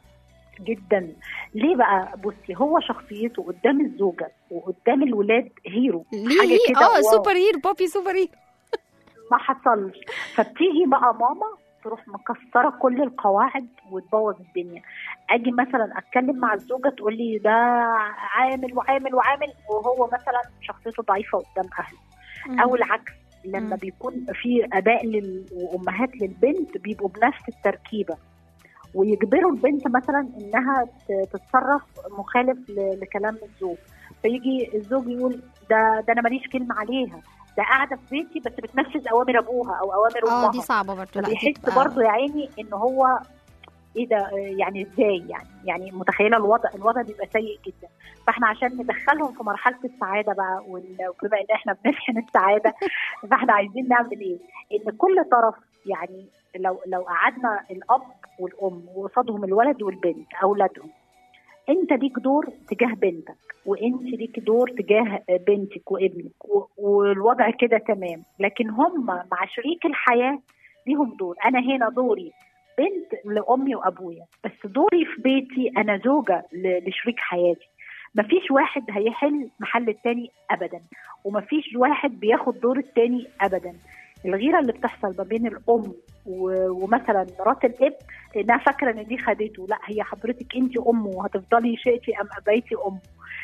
جدا ليه بقى بصي هو شخصيته قدام الزوجه وقدام الولاد هيرو ليه حاجة ليه كده اه واو. سوبر هيرو بابي سوبر هيرو ما حصلش فبتيجي بقى ماما تروح مكسره كل القواعد وتبوظ الدنيا اجي مثلا اتكلم مع الزوجه تقول لي ده عامل وعامل وعامل وهو مثلا شخصيته ضعيفه قدام اهله او العكس لما مم. بيكون في اباء لل... وامهات للبنت بيبقوا بنفس التركيبه ويجبروا البنت مثلا انها ت- تتصرف مخالف ل... لكلام الزوج فيجي الزوج يقول ده ده انا ماليش كلمه عليها ده قاعده في بيتي بس بتنفذ اوامر ابوها او اوامر امها اه دي صعبه برضه لا دي فبيحس بتبقى- برضه يا عيني ان هو ايه ده آه، يعني ازاي يعني يعني متخيله الوضع الوضع بيبقى سيء جدا فاحنا عشان ندخلهم في مرحله السعاده بقى وال- وبما ان احنا بنشحن السعاده فاحنا عايزين نعمل ايه؟ ان كل طرف يعني لو لو قعدنا الاب والام وقصادهم الولد والبنت اولادهم انت ليك دور تجاه بنتك وانت ليك دور تجاه بنتك وابنك و- والوضع كده تمام لكن هم مع شريك الحياه ليهم دور انا هنا دوري بنت لامي وابويا بس دوري في بيتي انا زوجه ل- لشريك حياتي مفيش واحد هيحل محل التاني ابدا ومفيش واحد بياخد دور التاني ابدا الغيره اللي بتحصل ما بين الام و- ومثلا مرات الاب لانها فاكره ان دي خدته لا هي حضرتك انت امه وهتفضلي شئتي ام ابيتي امه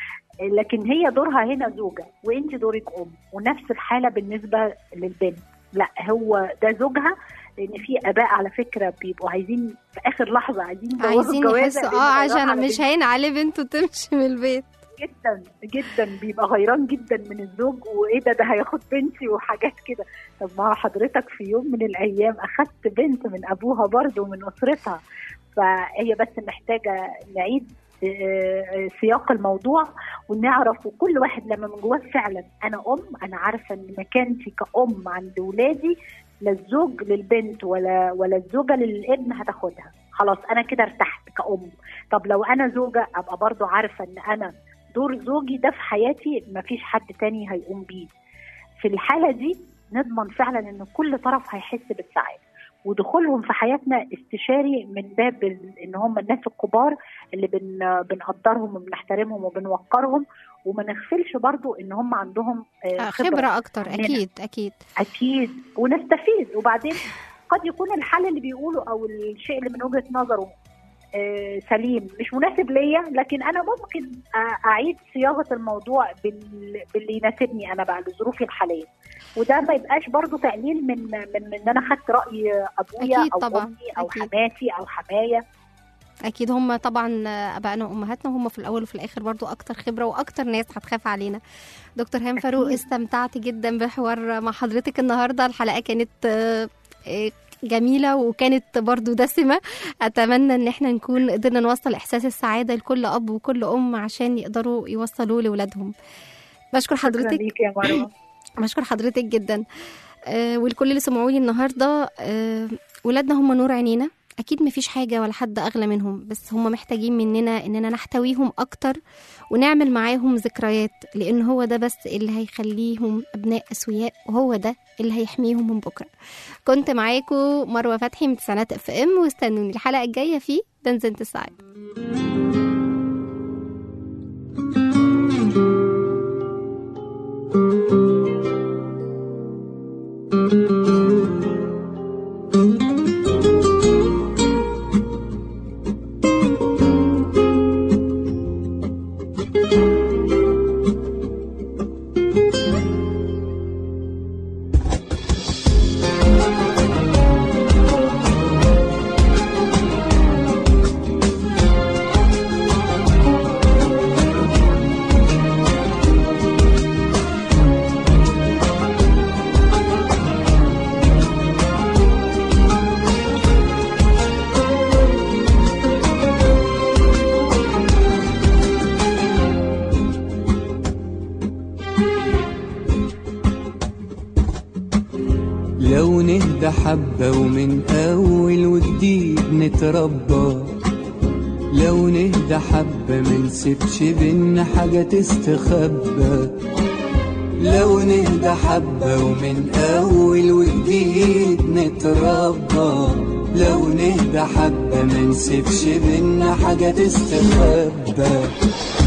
لكن هي دورها هنا زوجه وانت دورك ام ونفس الحاله بالنسبه للبنت لا هو ده زوجها لان في اباء على فكره بيبقوا عايزين في اخر لحظه عايزين يبوظوا عايزين الجوازة يحسوا لأن اه هيروح عشان على مش بنته. هين عليه بنته تمشي من البيت جدا جدا بيبقى غيران جدا من الزوج وايه ده ده هياخد بنتي وحاجات كده طب ما حضرتك في يوم من الايام اخدت بنت من ابوها برضه ومن اسرتها فهي بس محتاجه نعيد آه، سياق الموضوع ونعرف وكل واحد لما من جواه فعلا انا ام انا عارفه ان مكانتي كأم عند ولادي لا الزوج للبنت ولا ولا الزوجه للابن هتاخدها خلاص انا كده ارتحت كأم طب لو انا زوجه ابقى برضو عارفه ان انا دور زوجي ده في حياتي مفيش حد تاني هيقوم بيه في الحالة دي نضمن فعلا ان كل طرف هيحس بالسعادة ودخولهم في حياتنا استشاري من باب ال- ان هم الناس الكبار اللي بن بنقدرهم وبنحترمهم وبنوقرهم وما نغفلش برضو ان هم عندهم آه، آه، خبرة, خبره اكتر مننا. اكيد اكيد اكيد ونستفيد وبعدين قد يكون الحل اللي بيقوله او الشيء اللي من وجهه نظره آه، سليم مش مناسب ليا لكن انا ممكن أ- اعيد صياغه الموضوع بال- باللي يناسبني انا بقى لظروفي الحاليه وده ما يبقاش برضو تقليل من من من ان انا خدت راي ابويا أكيد او طبعاً، امي او أكيد. حماتي او حمايه اكيد هم طبعا ابائنا وامهاتنا هم في الاول وفي الاخر برضو اكتر خبره واكتر ناس هتخاف علينا دكتور هام فاروق أكيد. استمتعت جدا بحوار مع حضرتك النهارده الحلقه كانت آه، آه، جميلة وكانت برضو دسمة أتمنى إن احنا نكون قدرنا نوصل إحساس السعادة لكل أب وكل أم عشان يقدروا يوصلوه لأولادهم بشكر شكرا حضرتك ليك يا مروه بشكر حضرتك جدا آه والكل اللي سمعوني النهارده آه ولادنا هم نور عينينا اكيد مفيش حاجه ولا حد اغلى منهم بس هم محتاجين مننا اننا نحتويهم اكتر ونعمل معاهم ذكريات لان هو ده بس اللي هيخليهم ابناء اسوياء وهو ده اللي هيحميهم من بكره كنت معاكم مروه فتحي من تسعينات اف ام واستنوني الحلقه الجايه في بنزينة السعادة لو نهدى حبة ومن أول وجديد نتربى لو نهدى حبة منسيبش بينا حاجة تستخبى لو نهدى حبة ومن أول وجديد نتربى لو نهدى حبة منسيبش بينا حاجة تستخبى